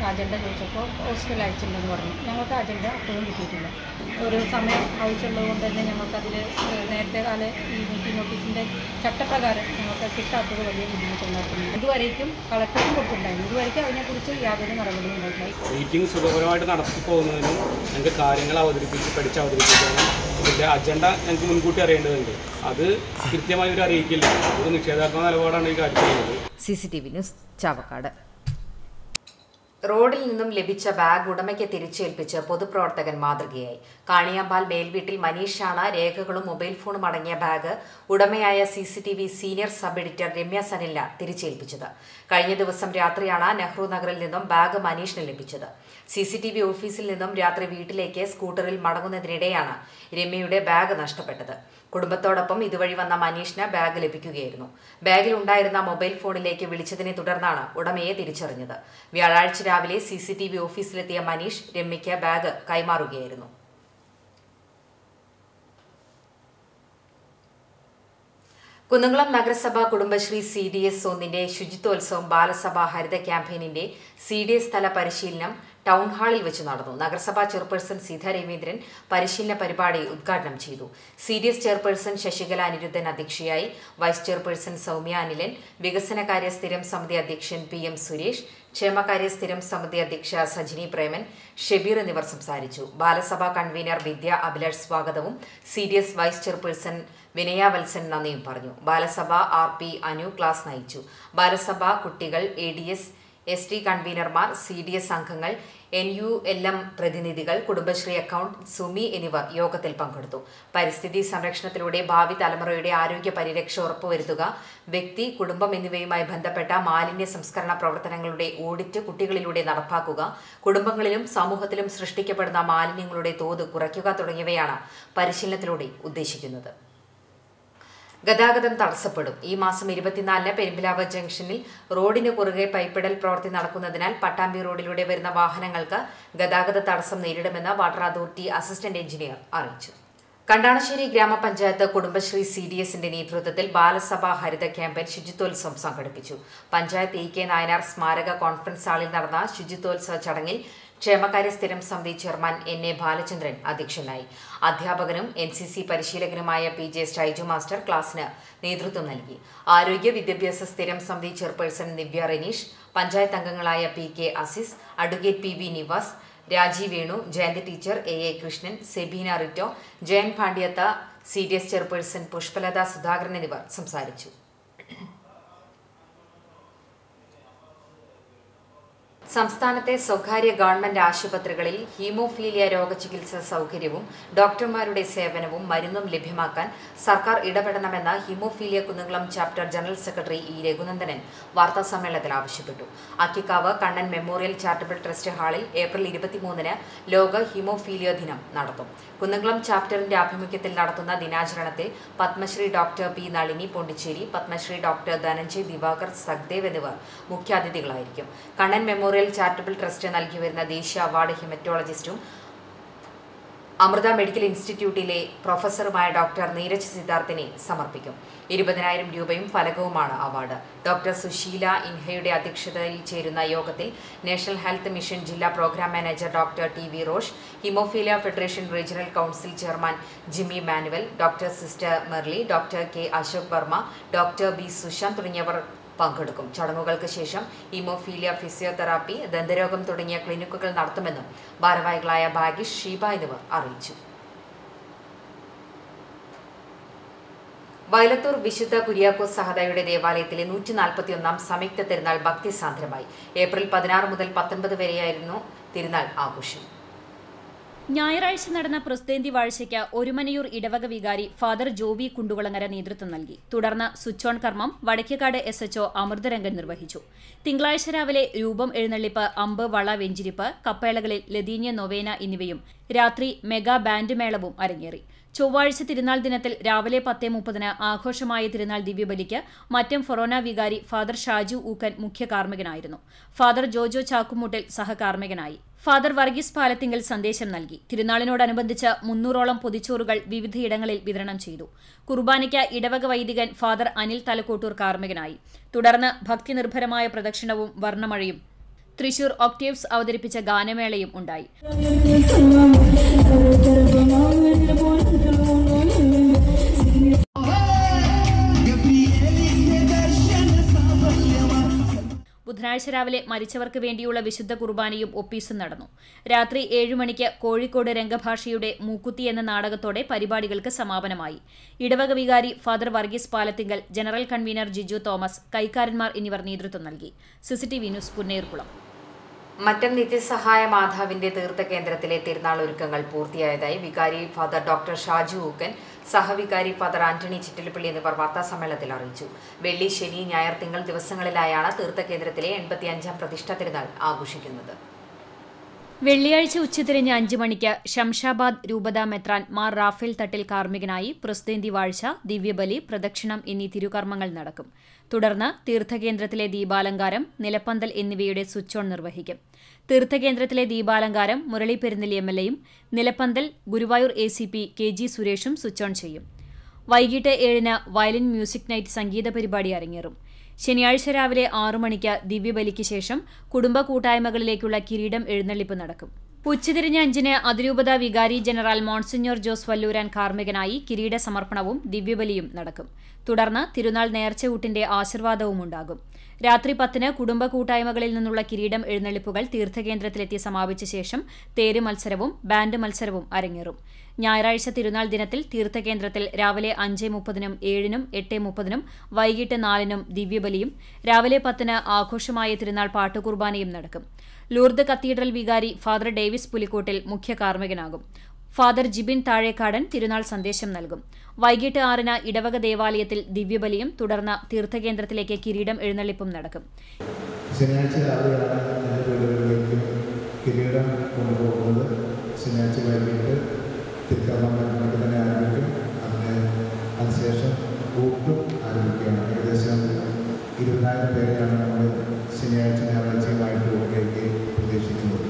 അജണ്ട ചോദിച്ചപ്പോൾ ഹോസ്പിറ്റൽ അയച്ചിട്ടുണ്ടെന്ന് പറഞ്ഞു ഞങ്ങൾക്ക് അജണ്ട അപ്പോഴും കിട്ടിയിട്ടില്ല ഒരു സമയം ആവശ്യമുള്ളത് കൊണ്ട് തന്നെ ഞങ്ങൾക്കതിൽ നേരത്തെ കാല ഈ മീറ്റിംഗ് നോട്ടീസിൻ്റെ ചട്ടപ്രകാരം ഞങ്ങൾക്ക് കിട്ടാത്തത് വലിയ ബുദ്ധിമുട്ടുണ്ടാക്കുന്നു ഇതുവരേക്കും കളക്ടറും കൊടുത്തിട്ടുണ്ടായിരുന്നു ഇതുവരേക്കും അതിനെക്കുറിച്ച് യാതൊരു നടപടിയും ഉണ്ടായിട്ടില്ല മീറ്റിംഗ് സുഖകരമായിട്ട് നടത്തി പോകുന്നതിനും ഞങ്ങൾക്ക് കാര്യങ്ങൾ അവതരിപ്പിച്ച് പഠിച്ച് അവതരിപ്പിക്കാനും ഇതിൻ്റെ അജണ്ട ഞങ്ങൾക്ക് മുൻകൂട്ടി അറിയേണ്ടതുണ്ട് അത് കൃത്യമായി ഒരു അറിയിക്കില്ല ഒരു നിഷേധാത്മക നിലപാടാണ് ഈ കാര്യത്തിലുള്ളത് C C T V news Chavakkad റോഡിൽ നിന്നും ലഭിച്ച ബാഗ് ഉടമയ്ക്ക് തിരിച്ചേൽപ്പിച്ച് പൊതുപ്രവർത്തകൻ മാതൃകയായി കാണിയാമ്പാൽ മേൽവീട്ടിൽ മനീഷാണ് രേഖകളും മൊബൈൽ ഫോണും അടങ്ങിയ ബാഗ് ഉടമയായ C C T V senior sub editor Ramya സനിലിന് തിരിച്ചേൽപ്പിച്ചത് കഴിഞ്ഞ ദിവസം രാത്രിയാണ് നെഹ്റു നഗറിൽ നിന്നും ബാഗ് മനീഷിന് ലഭിച്ചത് സി സി ടി വി ഓഫീസിൽ നിന്നും രാത്രി വീട്ടിലേക്ക് സ്കൂട്ടറിൽ മടങ്ങുന്നതിനിടെയാണ് രമ്യയുടെ ബാഗ് നഷ്ടപ്പെട്ടത് കുടുംബത്തോടൊപ്പം ഇതുവഴി വന്ന മനീഷിന് ബാഗ് ലഭിക്കുകയായിരുന്നു ബാഗിൽ ഉണ്ടായിരുന്ന മൊബൈൽ ഫോണിലേക്ക് വിളിച്ചതിനെ തുടർന്നാണ് ഉടമയെ തിരിച്ചറിഞ്ഞത് വ്യാഴാഴ്ച രാവിലെ സി സി ടി വി ഓഫീസിലെത്തിയ മനീഷ് രമ്യയ്ക്ക് ബാഗ് കൈമാറുകയായിരുന്നു കുന്നംകുളം നഗരസഭ കുടുംബശ്രീ സി ഡി എസ് ഒന്നിന്റെ ശുചിത്വോത്സവം ബാലസഭ ഹരിത ക്യാമ്പയിനിന്റെ സി ഡി എസ് തല പരിശീലനം ടൗൺ ഹാളിൽ വെച്ച് നടന്നു നഗരസഭാ ചെയർപേഴ്സൺ സീത രവീന്ദ്രൻ പരിശീലന പരിപാടി ഉദ്ഘാടനം ചെയ്തു C D S chairperson Sasikala Anirudhan അധ്യക്ഷയായി വൈസ് ചെയർപേഴ്സൺ സൗമ്യ അനിലൻ വികസനകാര്യ സ്ഥിരം സമിതി അധ്യക്ഷൻ പി എം സുരേഷ് ക്ഷേമകാര്യ സ്ഥിരം സമിതി അധ്യക്ഷ സജിനി പ്രേമൻ ഷെബീർ എന്നിവർ സംസാരിച്ചു ബാലസഭാ കൺവീനർ വിദ്യ അഭിലാഷ് സ്വാഗതവും C D S vice chairperson Vinaya Valsan നന്ദിയും പറഞ്ഞു Balasabha R P Anu class നയിച്ചു ബാലസഭ കുട്ടികൾ A D S S T കൺവീനർമാർ സി ഡി എസ് അംഗങ്ങൾ എൻ യു എൽ എം പ്രതിനിധികൾ കുടുംബശ്രീ അക്കൗണ്ട് സുമി എന്നിവർ യോഗത്തിൽ പങ്കെടുത്തു പരിസ്ഥിതി സംരക്ഷണത്തിലൂടെ ഭാവി തലമുറയുടെ ആരോഗ്യ പരിരക്ഷ ഉറപ്പുവരുത്തുക വ്യക്തി കുടുംബം എന്നിവയുമായി ബന്ധപ്പെട്ട മാലിന്യ സംസ്കരണ പ്രവർത്തനങ്ങളുടെ ഓഡിറ്റ് കുട്ടികളിലൂടെ നടപ്പാക്കുക കുടുംബങ്ങളിലും സമൂഹത്തിലും സൃഷ്ടിക്കപ്പെടുന്ന മാലിന്യങ്ങളുടെ തോത് കുറയ്ക്കുക തുടങ്ങിയവയാണ് പരിശീലനത്തിലൂടെ ഉദ്ദേശിക്കുന്നത് ഗതാഗതം തടസ്സപ്പെടും ഈ മാസം ഇരുപത്തിനാലിന് പെരുമ്പിലാവ് ജംഗ്ഷനിൽ റോഡിന് കുറുകെ പൈപ്പിടൽ പ്രവൃത്തി നടക്കുന്നതിനാൽ പട്ടാമ്പി റോഡിലൂടെ വരുന്ന വാഹനങ്ങൾക്ക് ഗതാഗത തടസ്സം നേരിടുമെന്ന് വാട്ടർ അതോറിറ്റി അസിസ്റ്റന്റ് എഞ്ചിനീയർ അറിയിച്ചു കണ്ടാണശ്ശേരി ഗ്രാമപഞ്ചായത്ത് കുടുംബശ്രീ സി ഡി എസിന്റെ നേതൃത്വത്തിൽ ബാലസഭ ഹരിത ക്യാമ്പയിൻ ശുചിത്വോത്സവം സംഘടിപ്പിച്ചു പഞ്ചായത്ത് ഇ കെ നായനാർ സ്മാരക കോൺഫറൻസ് ഹാളിൽ നടന്ന ശുചിത്വോത്സവ ചടങ്ങിൽ ക്ഷേമകാര്യ സ്ഥിരം സമിതി ചെയർമാൻ എൻ എ ബാലചന്ദ്രൻ അധ്യക്ഷനായി അധ്യാപകനും എൻ സി സി പരിശീലകനുമായ പി ജെ സ്റ്റൈജു മാസ്റ്റർ ക്ലാസിന് നേതൃത്വം നൽകി ആരോഗ്യ വിദ്യാഭ്യാസ സ്ഥിരം സമിതി ചെയർപേഴ്സൺ ദിവ്യ റെനീഷ് പഞ്ചായത്ത് അംഗങ്ങളായ P K Asis advocate P V Nivas Raji Venu Jayanthi teacher A A Krishnan Sebeena Ritto Jayan Pandyatha C D S chairperson Pushpalatha Sudhakaran എന്നിവർ സംസാരിച്ചു സംസ്ഥാനത്തെ സ്വകാര്യ ഗവൺമെന്റ് ആശുപത്രികളിൽ ഹീമോഫീലിയ രോഗചികിത്സാ സൗകര്യവും ഡോക്ടർമാരുടെ സേവനവും മരുന്നും ലഭ്യമാക്കാൻ സർക്കാർ ഇടപെടണമെന്ന് haemophilia Kunnamkulam chapter general secretary E Raghunandanan വാർത്താസമ്മേളനത്തിൽ ആവശ്യപ്പെട്ടു Akkikkavu Kannan memorial charitable trust ഹാളിൽ ഏപ്രിൽ ഇരുപത്തിമൂന്നിന് ലോക ഹീമോഫീലിയ ദിനം നടത്തും കുന്നംകുളം ചാപ്റ്ററിന്റെ ആഭിമുഖ്യത്തിൽ നടത്തുന്ന ദിനാചരണത്തിൽ Padmashri doctor P Nalini Pondicherry Padmashri doctor Dhananjay Diwakar Sakhdev എന്നിവർ മുഖ്യാതിഥികളായിരിക്കും കണ്ണൻ മെമ്മോറിയൽ ചാരിറ്റബിൾ ട്രസ്റ്റ് നൽകി വരുന്ന ദേശീയ അവാർഡ് ഹെമറ്റോളജിസ്റ്റും അമൃത മെഡിക്കൽ ഇൻസ്റ്റിറ്റ്യൂട്ടിലെ പ്രൊഫസറുമായ ഡോക്ടർ നീരജ് സിദ്ധാർത്ഥിനെ സമർപ്പിക്കും ഇരുപതിനായിരം രൂപയും ഫലകവുമാണ് അവാർഡ് ഡോക്ടർ സുശീല ഇൻഹയുടെ അധ്യക്ഷതയിൽ ചേരുന്ന യോഗത്തിൽ നാഷണൽ ഹെൽത്ത് മിഷൻ ജില്ലാ programme manager doctor T V Rosh haemophilia federation regional council chairman Jimmy Manuel doctor sister Merly doctor K Ashok Varma doctor B Sushanth തുടങ്ങിയവർ പങ്കെടുക്കും ചടങ്ങുകൾക്ക് ശേഷം ഹീമോഫീലിയ ഫിസിയോതെറാപ്പി ദന്തരോഗം തുടങ്ങിയ ക്ലിനിക്കുകൾ നടത്തുമെന്നും ഭാരവാഹികളായ ഭാഗിഷ് ഷീബ എന്നിവർ അറിയിച്ചു വയലത്തൂർ വിശുദ്ധ കുര്യാക്കോസ് സഹദയുടെ ദേവാലയത്തിലെ നൂറ്റി നാൽപ്പത്തിയൊന്നാം സംയുക്ത തിരുനാൾ ഭക്തിസാന്ദ്രമായി ഏപ്രിൽ പതിനാറ് മുതൽ പത്തൊൻപത് വരെയായിരുന്നു തിരുനാൾ ആഘോഷം ഞായറാഴ്ച നടന്ന പ്രസ്തേന്തി വാഴ്ചയ്ക്ക് ഒരുമനയൂർ ഇടവക വികാരി ഫാദർ ജോബി കുണ്ടുകുളങ്ങര നേതൃത്വം നൽകി തുടർന്ന് സ്വിച്ച് ഓൺ കർമ്മം വടക്കേക്കാട് എസ് എച്ച്ഒ അമൃതരംഗൻ നിർവഹിച്ചു തിങ്കളാഴ്ച രാവിലെ രൂപം എഴുന്നള്ളിപ്പ് അമ്പ് വള വെഞ്ചിരിപ്പ് കപ്പേളകളിൽ ലതീന്യ നൊവേന എന്നിവയും രാത്രി മെഗാ ബാൻഡ് മേളവും അരങ്ങേറി ചൊവ്വാഴ്ച തിരുനാൾ ദിനത്തിൽ രാവിലെ പത്തേ മുപ്പതിന് ആഘോഷമായ തിരുനാൾ ദിവ്യബലിക്ക് മറ്റം ഫൊറോന വികാരി ഫാദർ ഷാജു ഊക്കൻ മുഖ്യ കാർമ്മികനായിരുന്നു ഫാദർ ജോജോ ചാക്കുമുട്ടിൽ സഹകാർമ്മികനായി ഫാദർ വർഗീസ് പാലത്തിങ്കൽ സന്ദേശം നൽകി തിരുനാളിനോടനുബന്ധിച്ച് മുന്നൂറോളം പൊതിച്ചോറുകൾ വിവിധയിടങ്ങളിൽ വിതരണം ചെയ്തു കുർബാനയ്ക്ക് ഇടവക വൈദികൻ ഫാദർ അനിൽ തലക്കോട്ടൂർ കാർമ്മികനായി തുടർന്ന് ഭക്തിനിർഭരമായ പ്രദക്ഷിണവും വർണ്ണമഴയും തൃശൂർ ഒക്ടേവ്സ് അവതരിപ്പിച്ച ഗാനമേളയും ഉണ്ടായി ബുധനാഴ്ച രാവിലെ മരിച്ചവർക്ക് വേണ്ടിയുള്ള വിശുദ്ധ കുർബാനയും ഒപ്പീസും നടന്നു രാത്രി ഏഴു മണിക്ക് കോഴിക്കോട് രംഗഭാഷയുടെ മൂക്കുത്തി എന്ന നാടകത്തോടെ പരിപാടികൾക്ക് സമാപനമായി ഇടവക വികാരി father Varghese Palathingal general convener Jiju Thomas കൈക്കാരന്മാർ എന്നിവർ നേതൃത്വം നൽകി സിസിടിവി ന്യൂസ് പുന്നേർകുളം മറ്റം നിത്യസഹായ മാതാവിന്റെ തീർത്ഥകേന്ദ്രത്തിലെ തിരുനാൾ ഒരുക്കങ്ങൾ പൂർത്തിയായതായി വികാരി ഫാദർ ഡോക്ടർ ഷാജു ഊക്കൻ സഹവികാരി ഫാദർ ആന്റണി ചിറ്റിലപ്പള്ളി എന്നിവർ വാർത്താസമ്മേളനത്തിൽ അറിയിച്ചു വെള്ളി ശനി ഞായർ തിങ്കൾ ദിവസങ്ങളിലായാണ് തീർത്ഥകേന്ദ്രത്തിലെ എൺപത്തിയഞ്ചാം പ്രതിഷ്ഠാ തിരുനാൾ ആഘോഷിക്കുന്നത് വെള്ളിയാഴ്ച ഉച്ചതിരിഞ്ഞ് അഞ്ച് മണിക്ക് ശംഷാബാദ് രൂപത മെത്രാൻ മാർ റാഫേൽ തട്ടിൽ കാർമ്മികനായി പ്രസ്തേന്തി വാഴ്ച ദിവ്യബലി പ്രദക്ഷിണം എന്നീ തിരുകർമ്മങ്ങൾ നടക്കും തുടർന്ന് തീർത്ഥകേന്ദ്രത്തിലെ ദീപാലങ്കാരം നിലപ്പന്തൽ എന്നിവയുടെ സ്വിച്ച് ഓൺ നിർവഹിക്കും തീർത്ഥകേന്ദ്രത്തിലെ ദീപാലങ്കാരം മുരളി പെരുന്നെല്ലി എം എൽ എയും നിലപ്പന്തൽ Guruvayur A C P K G സുരേഷും സ്വിച്ച് ഓൺ ചെയ്യും വൈകിട്ട് ഏഴിന് വയലിൻ മ്യൂസിക് നൈറ്റ് സംഗീത പരിപാടി അരങ്ങേറും ശനിയാഴ്ച രാവിലെ ആറു മണിക്ക് ദിവ്യബലിക്ക് ശേഷം കുടുംബ കൂട്ടായ്മകളിലേക്കുള്ള കിരീടം എഴുന്നള്ളിപ്പ് നടക്കും ഉച്ചതിരിഞ്ഞ് അഞ്ചിന് അതിരൂപത വികാരി ജനറൽ മോൺസിഞ്ഞോർ ജോസ് വല്ലൂരാൻ കാർമ്മികനായി കിരീട സമർപ്പണവും ദിവ്യബലിയും നടക്കും തുടർന്ന് തിരുനാൾ നേർച്ചയൂട്ടിന്റെ ആശീർവാദവും ഉണ്ടാകും രാത്രി പത്തിന് കുടുംബ കൂട്ടായ്മകളിൽ നിന്നുള്ള കിരീടം എഴുന്നള്ളിപ്പുകൾ തീർത്ഥകേന്ദ്രത്തിലെത്തി സമാപിച്ച ശേഷം തേര് മത്സരവും ബാൻഡ് മത്സരവും അരങ്ങേറും ഞായറാഴ്ച തിരുനാൾ ദിനത്തിൽ തീർത്ഥകേന്ദ്രത്തിൽ രാവിലെ അഞ്ച് മുപ്പതിനും ഏഴിനും എട്ട് മുപ്പതിനും വൈകിട്ട് നാലിനും ദിവ്യബലിയും രാവിലെ പത്തിന് ആഘോഷമായ തിരുനാൾ പാട്ടുകുർബാനയും നടക്കും ലൂർദ് കത്തീഡ്രൽ വികാരി ഫാദർ ഡേവിസ് പുലിക്കോട്ടിൽ മുഖ്യ കാർമ്മികനാകും ഫാദർ ജിബിൻ താഴേക്കാടൻ തിരുനാൾ സന്ദേശം നൽകും വൈകിട്ട് ആറിന് ഇടവക ദേവാലയത്തിൽ ദിവ്യബലിയും തുടർന്ന് തീർത്ഥകേന്ദ്രത്തിലേക്ക് കിരീടം എഴുന്നള്ളിപ്പും നടക്കും ശനിയാഴ്ച രാവിലെയാണ് എൻ്റെ വീടുകളിലേക്ക് കിരീടം കൊണ്ടുപോകുന്നത് ശനിയാഴ്ച വൈകിട്ട് തിരുക്കർമ്മങ്ങൾ നമുക്ക് തന്നെ ആരംഭിക്കും അതിന് അതിനുശേഷം ഊട്ടും ആരംഭിക്കുകയാണ് ഏകദേശം ഇരുപതിനായിരം പേരെയാണ് നമ്മൾ ശനിയാഴ്ച ഞായറാഴ്ചയുമായിട്ട് ഊട്ടിലേക്ക് പ്രതീക്ഷിക്കുന്നത്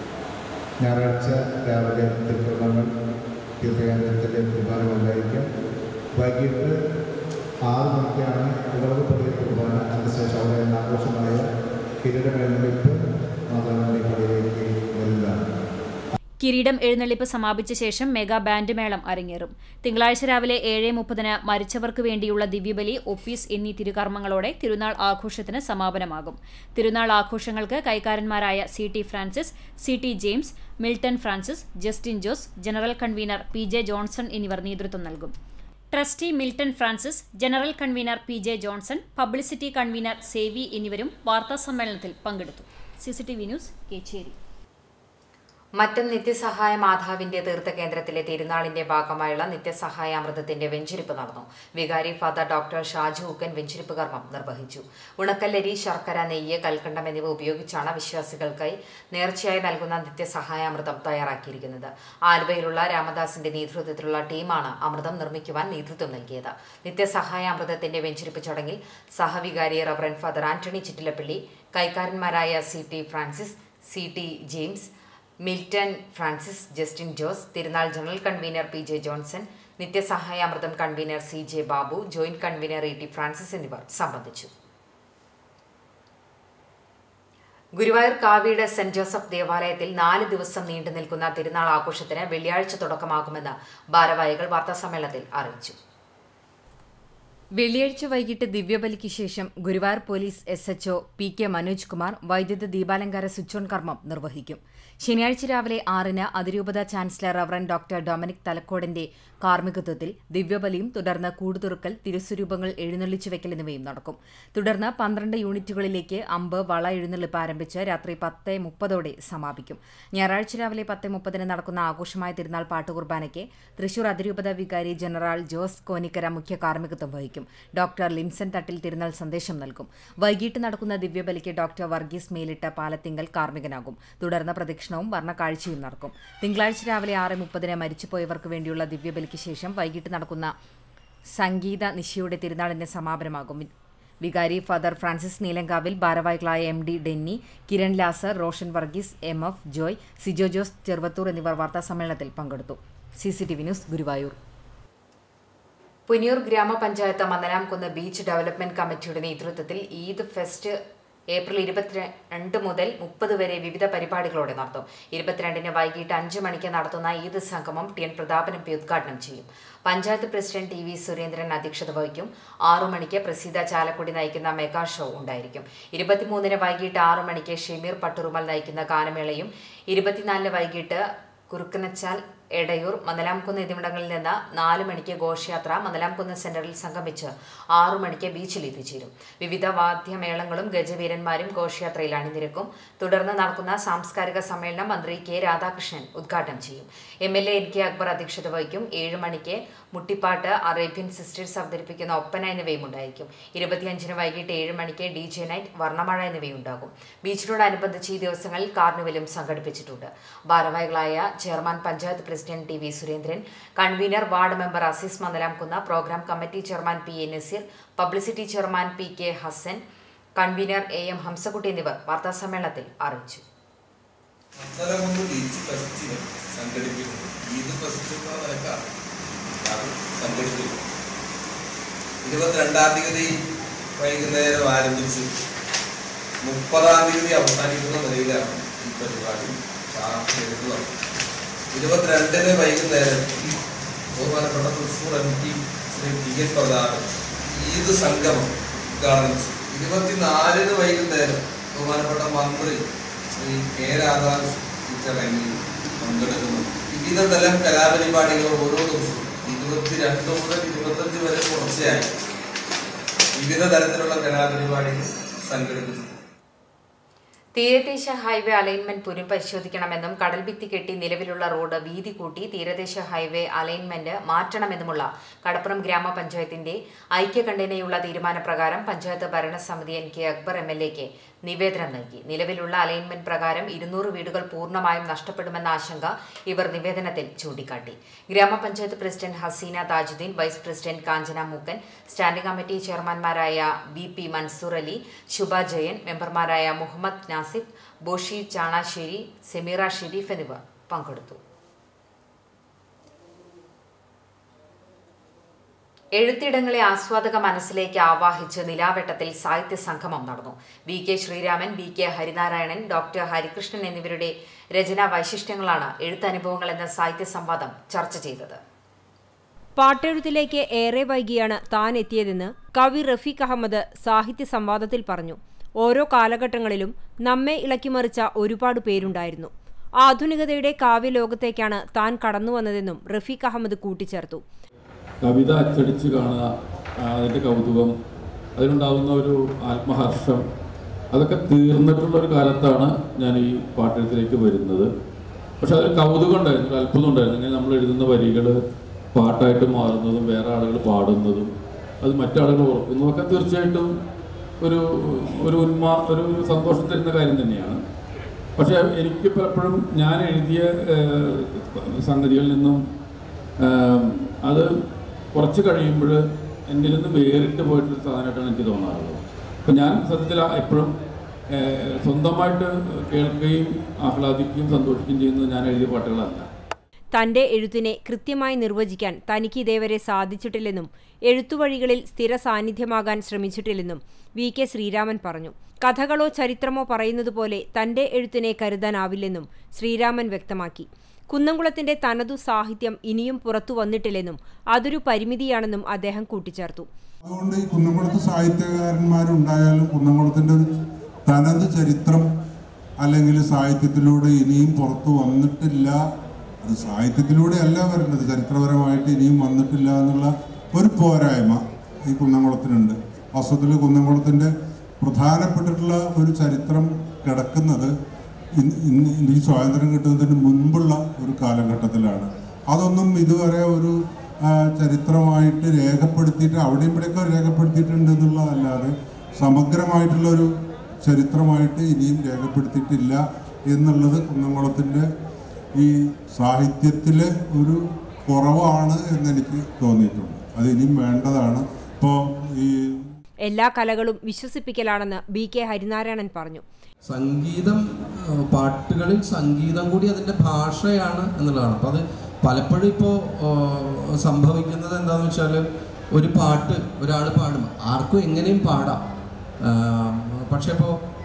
ഞായറാഴ്ച രാവിലെ തിരുക്കർമ്മങ്ങൾ തീർത്ഥകേന്ദ്രത്തിലെ കുർബാന ഉണ്ടായിരിക്കും വൈകിട്ട് ആറ് മണിക്കാണ് ഇടവക പള്ളിയിൽ കുർബാന അതിനുശേഷം അവിടെ ആഘോഷമായ കിരീടമെഴുന്നള്ളിപ്പ് മാതാവിൻ്റെ പള്ളിയിലേക്ക് വരുന്നതാണ് കിരീടം എഴുന്നള്ളിപ്പ് സമാപിച്ച ശേഷം മെഗാ ബാൻഡ് മേളം അരങ്ങേറും തിങ്കളാഴ്ച രാവിലെ ഏഴ് മുപ്പതിന് മരിച്ചവർക്ക് വേണ്ടിയുള്ള ദിവ്യബലി ഒപ്പീസ് എന്നീ തിരുകർമ്മങ്ങളോടെ തിരുനാൾ ആഘോഷത്തിന് സമാപനമാകും തിരുനാൾ ആഘോഷങ്ങൾക്ക് കൈക്കാരന്മാരായ C T Francis C T James Milton Francis Justin Jose general convener P J Johnson എന്നിവർ നേതൃത്വം നൽകും trustee Milton Francis general convener P J Johnson publicity convener Savi എന്നിവരും വാർത്താസമ്മേളനത്തിൽ പങ്കെടുത്തു സിസിടിവി ന്യൂസ് കേച്ചേരി മറ്റം നിത്യസഹായ മാതാവിന്റെ തീർത്ഥകേന്ദ്രത്തിലെ തിരുനാളിന്റെ ഭാഗമായുള്ള നിത്യസഹായ അമൃതത്തിന്റെ വെഞ്ചരിപ്പ് നടന്നു വികാരി ഫാദർ ഡോക്ടർ ഷാജു ഉക്കൻ വെഞ്ചരിപ്പ് കർമ്മം നിർവഹിച്ചു ഉണക്കല്ലരി ശർക്കര നെയ്യ് കൽക്കണ്ടം എന്നിവ ഉപയോഗിച്ചാണ് വിശ്വാസികൾക്കായി നേർച്ചയായി നൽകുന്ന നിത്യസഹായ അമൃതം തയ്യാറാക്കിയിരിക്കുന്നത് ആലുവയിലുള്ള രാമദാസിന്റെ നേതൃത്വത്തിലുള്ള ടീമാണ് അമൃതം നിർമ്മിക്കുവാൻ നേതൃത്വം നൽകിയത് നിത്യസഹായ അമൃതത്തിന്റെ വെഞ്ചരിപ്പ് ചടങ്ങിൽ സഹവികാരി റവറൻ ഫാദർ ആന്റണി ചിറ്റിലപ്പള്ളി കൈക്കാരന്മാരായ C T Francis C T James Milton Francis Justin Jose തിരുനാൾ general convener P J Johnson നിത്യസഹായ അമൃതം convener C J Babu joint convener E T Francis എന്നിവർ സംബന്ധിച്ചു ഗുരുവായൂർ കാവിയുടെ സെന്റ് ജോസഫ് ദേവാലയത്തിൽ നാല് ദിവസം നീണ്ടു നിൽക്കുന്ന തിരുനാൾ ആഘോഷത്തിന് വെള്ളിയാഴ്ച തുടക്കമാകുമെന്ന് ഭാരവാഹികൾ വാർത്താസമ്മേളനത്തിൽ അറിയിച്ചു വെള്ളിയാഴ്ച വൈകിട്ട് ദിവ്യബലിക്ക് ശേഷം Guruvayur police S HO P K Manoj Kumar വൈദ്യുത ദീപാലങ്കാര സ്വിച്ച് ഓൺ കർമ്മം നിർവഹിക്കും ശനിയാഴ്ച രാവിലെ ആറിന് അതിരൂപത ചാൻസലർ റവറൻ ഡോക്ടർ ഡൊമിനിക് തലക്കോടിന്റെ കാർമ്മികത്വത്തിൽ ദിവ്യബലിയും തുടർന്ന് കൂടുതുറുക്കൽ തിരുസ്വരൂപങ്ങൾ എഴുന്നള്ളിച്ചു വെക്കൽ എന്നിവയും നടക്കും തുടർന്ന് പന്ത്രണ്ട് യൂണിറ്റുകളിലേക്ക് അമ്പ് വള എഴുന്നള്ളിപ്പ് ആരംഭിച്ച് രാത്രി പത്ത് മുപ്പതോടെ സമാപിക്കും ഞായറാഴ്ച രാവിലെ പത്ത് മുപ്പതിന് നടക്കുന്ന ആഘോഷമായ തിരുനാൾ പാട്ടുകുർബാനയ്ക്ക് തൃശൂർ അതിരൂപത വികാരി ജനറൽ ജോസ് കോനിക്കര മുഖ്യ കാർമ്മികത്വം വഹിക്കും ഡോക്ടർ ലിൻസൺ തട്ടിൽ തിരുനാൾ സന്ദേശം നൽകും വൈകിട്ട് നടക്കുന്ന ദിവ്യബലിക്ക് ഡോക്ടർ വർഗീസ് മേലിട്ട പാലത്തിങ്കൽ കാർമ്മികനാകും തുടർന്ന് പ്രദക്ഷിണവും വർണ്ണക്കാഴ്ചയും നടക്കും തിങ്കളാഴ്ച രാവിലെ ആറ് മുപ്പതിന് മരിച്ചുപോയവർക്ക് വേണ്ടിയുള്ള ദിവ്യബലിക്ക് ശേഷം വൈകിട്ട് നടക്കുന്ന സംഗീത നിശയുടെ തിരുനാളിന്റെ സമാപനമാകും വികാരി ഫാദർ ഫ്രാൻസിസ് നീലങ്കാവിൽ ഭാരവാഹികളായ M D Denny Kiran Lazar Roshan Varghese M F Joy Sijo Jose Cheruvathur എന്നിവർ വാർത്താസമ്മേളനത്തിൽ പങ്കെടുത്തു C C T V news Guruvayur Puniyur ഗ്രാമപഞ്ചായത്ത് മന്ദനാംകുന്ന് ബീച്ച് ഡെവലപ്മെന്റ് കമ്മിറ്റിയുടെ നേതൃത്വത്തിൽ ഈദ് ഫെസ്റ്റ് ഏപ്രിൽ ഇരുപത്തിരണ്ട് മുതൽ മുപ്പത് വരെ വിവിധ പരിപാടികളോടെ നടത്തും ഇരുപത്തിരണ്ടിന് വൈകിട്ട് അഞ്ച് മണിക്ക് നടത്തുന്ന ഈദ് സംഗമം T N Prathapan M P ഉദ്ഘാടനം ചെയ്യും panchayat president T V Surendran അധ്യക്ഷത വഹിക്കും ആറു മണിക്ക് പ്രസീത ചാലക്കുടി നയിക്കുന്ന മെഗാ ഷോ ഉണ്ടായിരിക്കും ഇരുപത്തിമൂന്നിന് വൈകിട്ട് ആറു മണിക്ക് ഷെമീർ പട്ടുറുമൽ നയിക്കുന്ന ഗാനമേളയും ഇരുപത്തിനാലിന് വൈകിട്ട് കുറുക്കനച്ചാൽ എടയൂർ മന്ദലാംകുന്ന് എന്നിവിടങ്ങളിൽ നിന്ന് നാല് മണിക്ക് ഘോഷയാത്ര മന്ദലാംകുന്ന് സെന്ററിൽ സംഗമിച്ച് ആറു മണിക്ക് ബീച്ചിൽ എത്തിച്ചേരും വിവിധ വാദ്യമേളങ്ങളും ഗജവീരന്മാരും ഘോഷയാത്രയിൽ അണിനിരക്കും തുടർന്ന് നടക്കുന്ന സാംസ്കാരിക സമ്മേളനം മന്ത്രി കെ രാധാകൃഷ്ണൻ ഉദ്ഘാടനം ചെയ്യും M L A N K Akbar അധ്യക്ഷത വഹിക്കും ഏഴ് മണിക്ക് മുട്ടിപ്പാട്ട് അറേബ്യൻ സിസ്റ്റേഴ്സ് അവതരിപ്പിക്കുന്ന ഒപ്പന എന്നിവയും ഉണ്ടായിരിക്കും ഇരുപത്തിയഞ്ചിന് വൈകിട്ട് ഏഴ് മണിക്ക് ഡി ജെ നൈറ്റ് വർണ്ണമഴ എന്നിവയുണ്ടാകും ബീച്ചിനോടനുബന്ധിച്ച് ഈ ദിവസങ്ങളിൽ കാർണിവലും സംഘടിപ്പിച്ചിട്ടുണ്ട് ഭാരവാഹികളായ chairman panchayat president T V Surendran convener ward member Azeez Mandalamkunnu programme committee chairman P A Naseer publicity chairman P K Hassan convener A M Hamsakutty എന്നിവർ വാർത്താസമ്മേളനത്തിൽ അറിയിച്ചു മന്ദലകുന്ന് ബീച്ച് ഫെസ്റ്റിവൽ സംഘടിപ്പിക്കുന്നു ഈദ് ഫെസ്റ്റിവൽ എന്ന നിലക്കാണ് അത് സംഘടിപ്പിക്കുന്നത് ഇരുപത്തിരണ്ടാം തീയതി വൈകുന്നേരം ആരംഭിച്ച് മുപ്പതാം തീയതി അവസാനിക്കുന്ന നിലയിലാണ് ഈ പരിപാടി ചെയ്തിട്ടുള്ളത് ഇരുപത്തിരണ്ടിന് വൈകുന്നേരം ബഹുമാനപ്പെട്ട Thrissur M P Shri T N Prathapan Eid സംഗമം ഉദ്ഘാടനം ചെയ്തു ഇരുപത്തിനാലിന് വൈകുന്നേരം ബഹുമാനപ്പെട്ട മന്ത്രി ശ്രീ കെ രാധാകൃഷ്ണൻ ഈ ചടങ്ങിൽ പങ്കെടുക്കുന്നു വിവിധ തരം കലാപരിപാടികൾ ഓരോ ദിവസവും ഇരുപത്തിരണ്ട് മുതൽ ഇരുപത്തഞ്ച് വരെ തുടർച്ചയായി വിവിധ തരത്തിലുള്ള കലാപരിപാടികൾ സംഘടിപ്പിച്ചു തീരദേശ ഹൈവേ അലൈൻമെന്റ് പുനഃപരിശോധിക്കണമെന്നും കടൽഭിത്തി കെട്ടി നിലവിലുള്ള റോഡ് വീതി കൂട്ടി തീരദേശ ഹൈവേ അലൈൻമെന്റ് മാറ്റണമെന്നുമുള്ള കടപ്പുറം ഗ്രാമപഞ്ചായത്തിന്റെ ഐക്യകണ്ഠേനയുള്ള തീരുമാനപ്രകാരം പഞ്ചായത്ത് ഭരണസമിതി N K Akbar M L എക്ക് നിവേദനം നൽകി നിലവിലുള്ള അലൈൻമെന്റ് പ്രകാരം ഇരുന്നൂറ് വീടുകൾ പൂർണ്ണമായും നഷ്ടപ്പെടുമെന്ന ആശങ്ക ഇവർ നിവേദനത്തിൽ ചൂണ്ടിക്കാട്ടി ഗ്രാമപഞ്ചായത്ത് president Haseena Thajudheen vice president Kanchana Mookkan standing committee ചെയർമാൻമാരായ വി പി മൻസൂർ അലി ശുഭ ജയൻ മെമ്പർമാരായ മുഹമ്മദ് നാസിഫ് ബോഷി ചാണാശ്ശേരി സെമീറ ഷെരീഫ് എന്നിവർ പങ്കെടുത്തു എഴുത്തിടങ്ങളെ ആസ്വാദക മനസ്സിലേക്ക് ആവാഹിച്ച് നിലാവെട്ടത്തിൽ സാഹിത്യ സംഗമം നടന്നു V K Sreeraman V K Harinarayanan doctor Harikrishnan എന്നിവരുടെ രചനാ വൈശിഷ്ട്യങ്ങളാണ് എഴുത്തനുഭവങ്ങൾ എന്ന സാഹിത്യ സംവാദം ചർച്ച ചെയ്തത് പാട്ടെഴുത്തിലേക്ക് ഏറെ വൈകിയാണ് താൻ എത്തിയതെന്ന് കവി റഫീഖ് അഹമ്മദ് സാഹിത്യ സംവാദത്തിൽ പറഞ്ഞു ഓരോ കാലഘട്ടങ്ങളിലും നമ്മെ ഇളക്കിമറിച്ച ഒരുപാട് പേരുണ്ടായിരുന്നു ആധുനികതയുടെ കാവ്യലോകത്തേക്കാണ് താൻ കടന്നുവന്നതെന്നും റഫീഖ് അഹമ്മദ് കൂട്ടിച്ചേർത്തു കവിത അച്ചടിച്ച് കാണുക ആ, അതിൻ്റെ കൗതുകം അതിനുണ്ടാകുന്ന ഒരു ആത്മഹർഷം അതൊക്കെ തീർന്നിട്ടുള്ള ഒരു കാലത്താണ് ഞാൻ ഈ പാട്ടെഴുത്തിലേക്ക് വരുന്നത് പക്ഷെ അതൊരു കൗതുകം ഉണ്ടായിരുന്നു ഒരു അത്ഭുതം ഉണ്ടായിരുന്നു ഇങ്ങനെ നമ്മൾ എഴുതുന്ന വരികൾ പാട്ടായിട്ട് മാറുന്നതും വേറെ ആളുകൾ പാടുന്നതും അത് മറ്റാളുകൾ ഓർക്കുന്നതും ഒക്കെ തീർച്ചയായിട്ടും ഒരു ഒരു ഉന്മാ ഒരു ഒരു സന്തോഷം തരുന്ന കാര്യം തന്നെയാണ് പക്ഷേ എനിക്ക് പലപ്പോഴും ഞാൻ എഴുതിയ ഏഹ്, സംഗതികളിൽ നിന്നും ഏഹ്, അത് കുറച്ച് കഴിയുമ്പോൾ എന്നിൽ നിന്ന് വേറിട്ട് പോയിട്ടൊരു സാധനമായിട്ടാണ് എനിക്ക് തോന്നാറുള്ളത് അപ്പം ഞാൻ സത്യത്തിൽ ആ എപ്പോഴും ഏഹ്, സ്വന്തമായിട്ട് കേൾക്കുകയും ആഹ്ലാദിക്കുകയും സന്തോഷിക്കുകയും ചെയ്യുന്നത് ഞാൻ എഴുതിയ പാട്ടുകളല്ല തന്റെ എഴുത്തിനെ കൃത്യമായി നിർവചിക്കാൻ തനിക്ക് ഇതേവരെ സാധിച്ചിട്ടില്ലെന്നും എഴുത്തുവഴികളിൽ സ്ഥിര സാന്നിധ്യമാകാൻ ശ്രമിച്ചിട്ടില്ലെന്നും വി കെ ശ്രീരാമൻ പറഞ്ഞു കഥകളോ ചരിത്രമോ പറയുന്നതുപോലെ തന്റെ എഴുത്തിനെ കരുതാനാവില്ലെന്നും ശ്രീരാമൻ വ്യക്തമാക്കി കുന്നംകുളത്തിന്റെ തനതു സാഹിത്യം ഇനിയും പുറത്തു വന്നിട്ടില്ലെന്നും അതൊരു പരിമിതിയാണെന്നും അദ്ദേഹം കൂട്ടിച്ചേർത്തു അതുകൊണ്ട് ഈ കുന്നംകുളത്ത് സാഹിത്യകാരന്മാരുണ്ടായാലും കുന്നംകുളത്തിൻ്റെ ഒരു തനത് ചരിത്രം അല്ലെങ്കിൽ സാഹിത്യത്തിലൂടെ ഇനിയും പുറത്തു വന്നിട്ടില്ല അത് സാഹിത്യത്തിലൂടെ അല്ല വരേണ്ടത് ചരിത്രപരമായിട്ട് ഇനിയും വന്നിട്ടില്ല എന്നുള്ള ഒരു പോരായ്മ ഈ കുന്നംകുളത്തിനുണ്ട് വാസ്തവത്തിൽ കുന്നംകുളത്തിൻ്റെ പ്രധാനപ്പെട്ടിട്ടുള്ള ഒരു ചരിത്രം കിടക്കുന്നത് ഇന്ന് ഇന്ന് ഈ സ്വാതന്ത്ര്യം കിട്ടുന്നതിന് മുൻപുള്ള ഒരു കാലഘട്ടത്തിലാണ് അതൊന്നും ഇതുവരെ ഒരു ആ, ചരിത്രമായിട്ട് രേഖപ്പെടുത്തിയിട്ട് അവിടെയും ഇവിടെയൊക്കെ രേഖപ്പെടുത്തിയിട്ടുണ്ട് എന്നുള്ളതല്ലാതെ സമഗ്രമായിട്ടുള്ള ഒരു ചരിത്രമായിട്ട് ഇനിയും രേഖപ്പെടുത്തിയിട്ടില്ല എന്നുള്ളത് കുന്നംകുളത്തിൻ്റെ ഈ സാഹിത്യത്തിൽ ഒരു കുറവാണ് എന്നെനിക്ക് തോന്നിയിട്ടുണ്ട് അത് ഇനിയും വേണ്ടതാണ് ഇപ്പോൾ ഈ എല്ലാ കലകളും വിശ്വസിപ്പിക്കലാണെന്ന് ബി കെ ഹരിനാരായണൻ പറഞ്ഞു സംഗീതം ആ, പാട്ടുകളിൽ സംഗീതം കൂടി അതിൻ്റെ ഭാഷയാണ് എന്നുള്ളതാണ് അപ്പോൾ അത് പലപ്പോഴും ഇപ്പോൾ സംഭവിക്കുന്നത് എന്താണെന്ന് വെച്ചാൽ ഒരു പാട്ട് ഒരാൾ പാടും ആർക്കും എങ്ങനെയും പാടാം ആ, പക്ഷേ ഇപ്പോൾ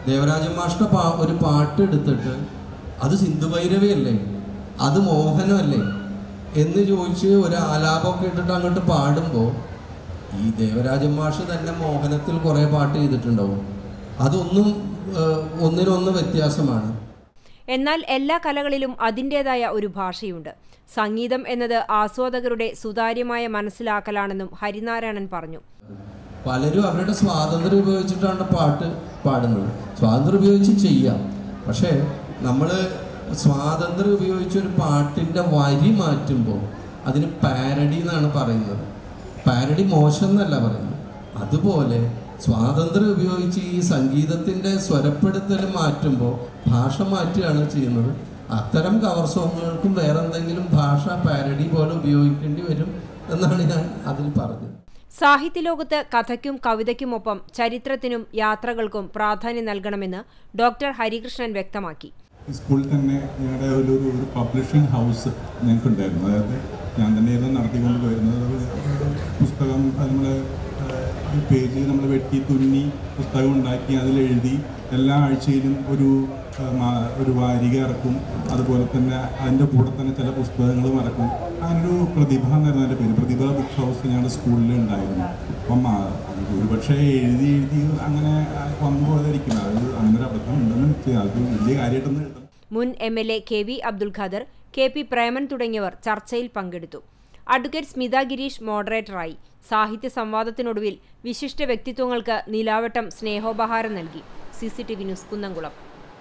ദേവരാജൻ മാഷ്ട പാ ഒരു പാട്ട് എടുത്തിട്ട് അത് സിന്ധുഭൈരവിയല്ലേ അത് മോഹനമല്ലേ എന്ന് ചോദിച്ച് ഒരു ആലാപമൊക്കെ ഇട്ടിട്ട് അങ്ങോട്ട് പാടുമ്പോൾ ഈ ദേവരാജൻ മാഷ് തന്നെ മോഹനത്തിൽ കുറേ പാട്ട് ചെയ്തിട്ടുണ്ടാവും അതൊന്നും ഏഹ്, ഒന്നിനൊന്ന് വ്യത്യാസമാണ് എന്നാൽ എല്ലാ കലകളിലും അതിൻ്റെതായ ഒരു ഭാഷയുണ്ട് സംഗീതം എന്നത് ആസ്വാദകരുടെ സുതാര്യമായ മനസ്സിലാക്കലാണെന്നും ഹരിനാരായണൻ പറഞ്ഞു പലരും അവരുടെ സ്വാതന്ത്ര്യം ഉപയോഗിച്ചിട്ടാണ് പാട്ട് പാടുന്നത് സ്വാതന്ത്ര്യം ഉപയോഗിച്ച് ചെയ്യാം പക്ഷേ നമ്മൾ സ്വാതന്ത്ര്യം ഉപയോഗിച്ച് ഒരു പാട്ടിൻ്റെ വരി മാറ്റുമ്പോൾ അതിന് പാരഡി എന്നാണ് പറയുന്നത് പാരഡി മോശം എന്നല്ല പറയുന്നത് അതുപോലെ സ്വാതന്ത്ര്യം ഉപയോഗിച്ച് ഈ സംഗീതത്തിൻ്റെ സ്വരപ്പെടുത്തൽ മാറ്റുമ്പോൾ ഭാഷ മാറ്റുകയാണ് ചെയ്യുന്നത് അത്തരം കവർ സോങ്ങുകൾക്കും വേറെ എന്തെങ്കിലും ഭാഷ പാരഡി പോലെ ഉപയോഗിക്കേണ്ടി വരും എന്നാണ് ഞാൻ അതിൽ പറഞ്ഞത് സാഹിത്യലോകത്ത് കഥയ്ക്കും കവിതയ്ക്കുമൊപ്പം ചരിത്രത്തിനും യാത്രകൾക്കും പ്രാധാന്യം നൽകണമെന്ന് ഡോക്ടർ ഹരികൃഷ്ണൻ വ്യക്തമാക്കി സ്കൂളിൽ തന്നെ ഞങ്ങളുടെ ഒരു ഒരു ഒരു പബ്ലിഷിംഗ് ഹൗസ് ഞങ്ങൾക്കുണ്ടായിരുന്നു അതായത് ഞാൻ തന്നെയായിരുന്നു നടത്തിക്കൊണ്ട് പോയിരുന്നത് അത് പുസ്തകം അത് നമ്മൾ ഒരു പേജ് നമ്മൾ വെട്ടി തുന്നി പുസ്തകം ഉണ്ടാക്കി അതിലെഴുതി എല്ലാ ആഴ്ചയിലും ഒരു ആ, മാ- ഒരു വാരിക ഇറക്കും അതുപോലെ തന്നെ അതിൻ്റെ കൂടെ തന്നെ ചില പുസ്തകങ്ങളും ഇറക്കും അങ്ങനൊരു പ്രതിഭ എന്നായിരുന്നു എൻ്റെ പേര് പ്രതിഭ ബുക്ക് ഹൗസ് ഞങ്ങളുടെ സ്കൂളിൽ ഉണ്ടായിരുന്നു അപ്പം ആ, ഒരുപക്ഷെ എഴുതി എഴുതി അങ്ങനെ വന്നു പോയതായിരിക്കും അത് അങ്ങനെ ഒരു അബദ്ധം ഉണ്ടെന്ന് വെച്ചാൽ അത് വലിയ കാര്യമായിട്ടൊന്നും എഴുതണം മുൻ M L A K V Abdul Khader K P Preman തുടങ്ങിയവർ ചർച്ചയിൽ പങ്കെടുത്തു അഡ്വക്കേറ്റ് സ്മിത ഗിരീഷ് മോഡറേറ്ററായി സാഹിത്യ സംവാദത്തിനൊടുവിൽ വിശിഷ്ട വ്യക്തിത്വങ്ങൾക്ക് നിലാവട്ടം സ്നേഹോപഹാരം നൽകി C C T V news Kunnamkulam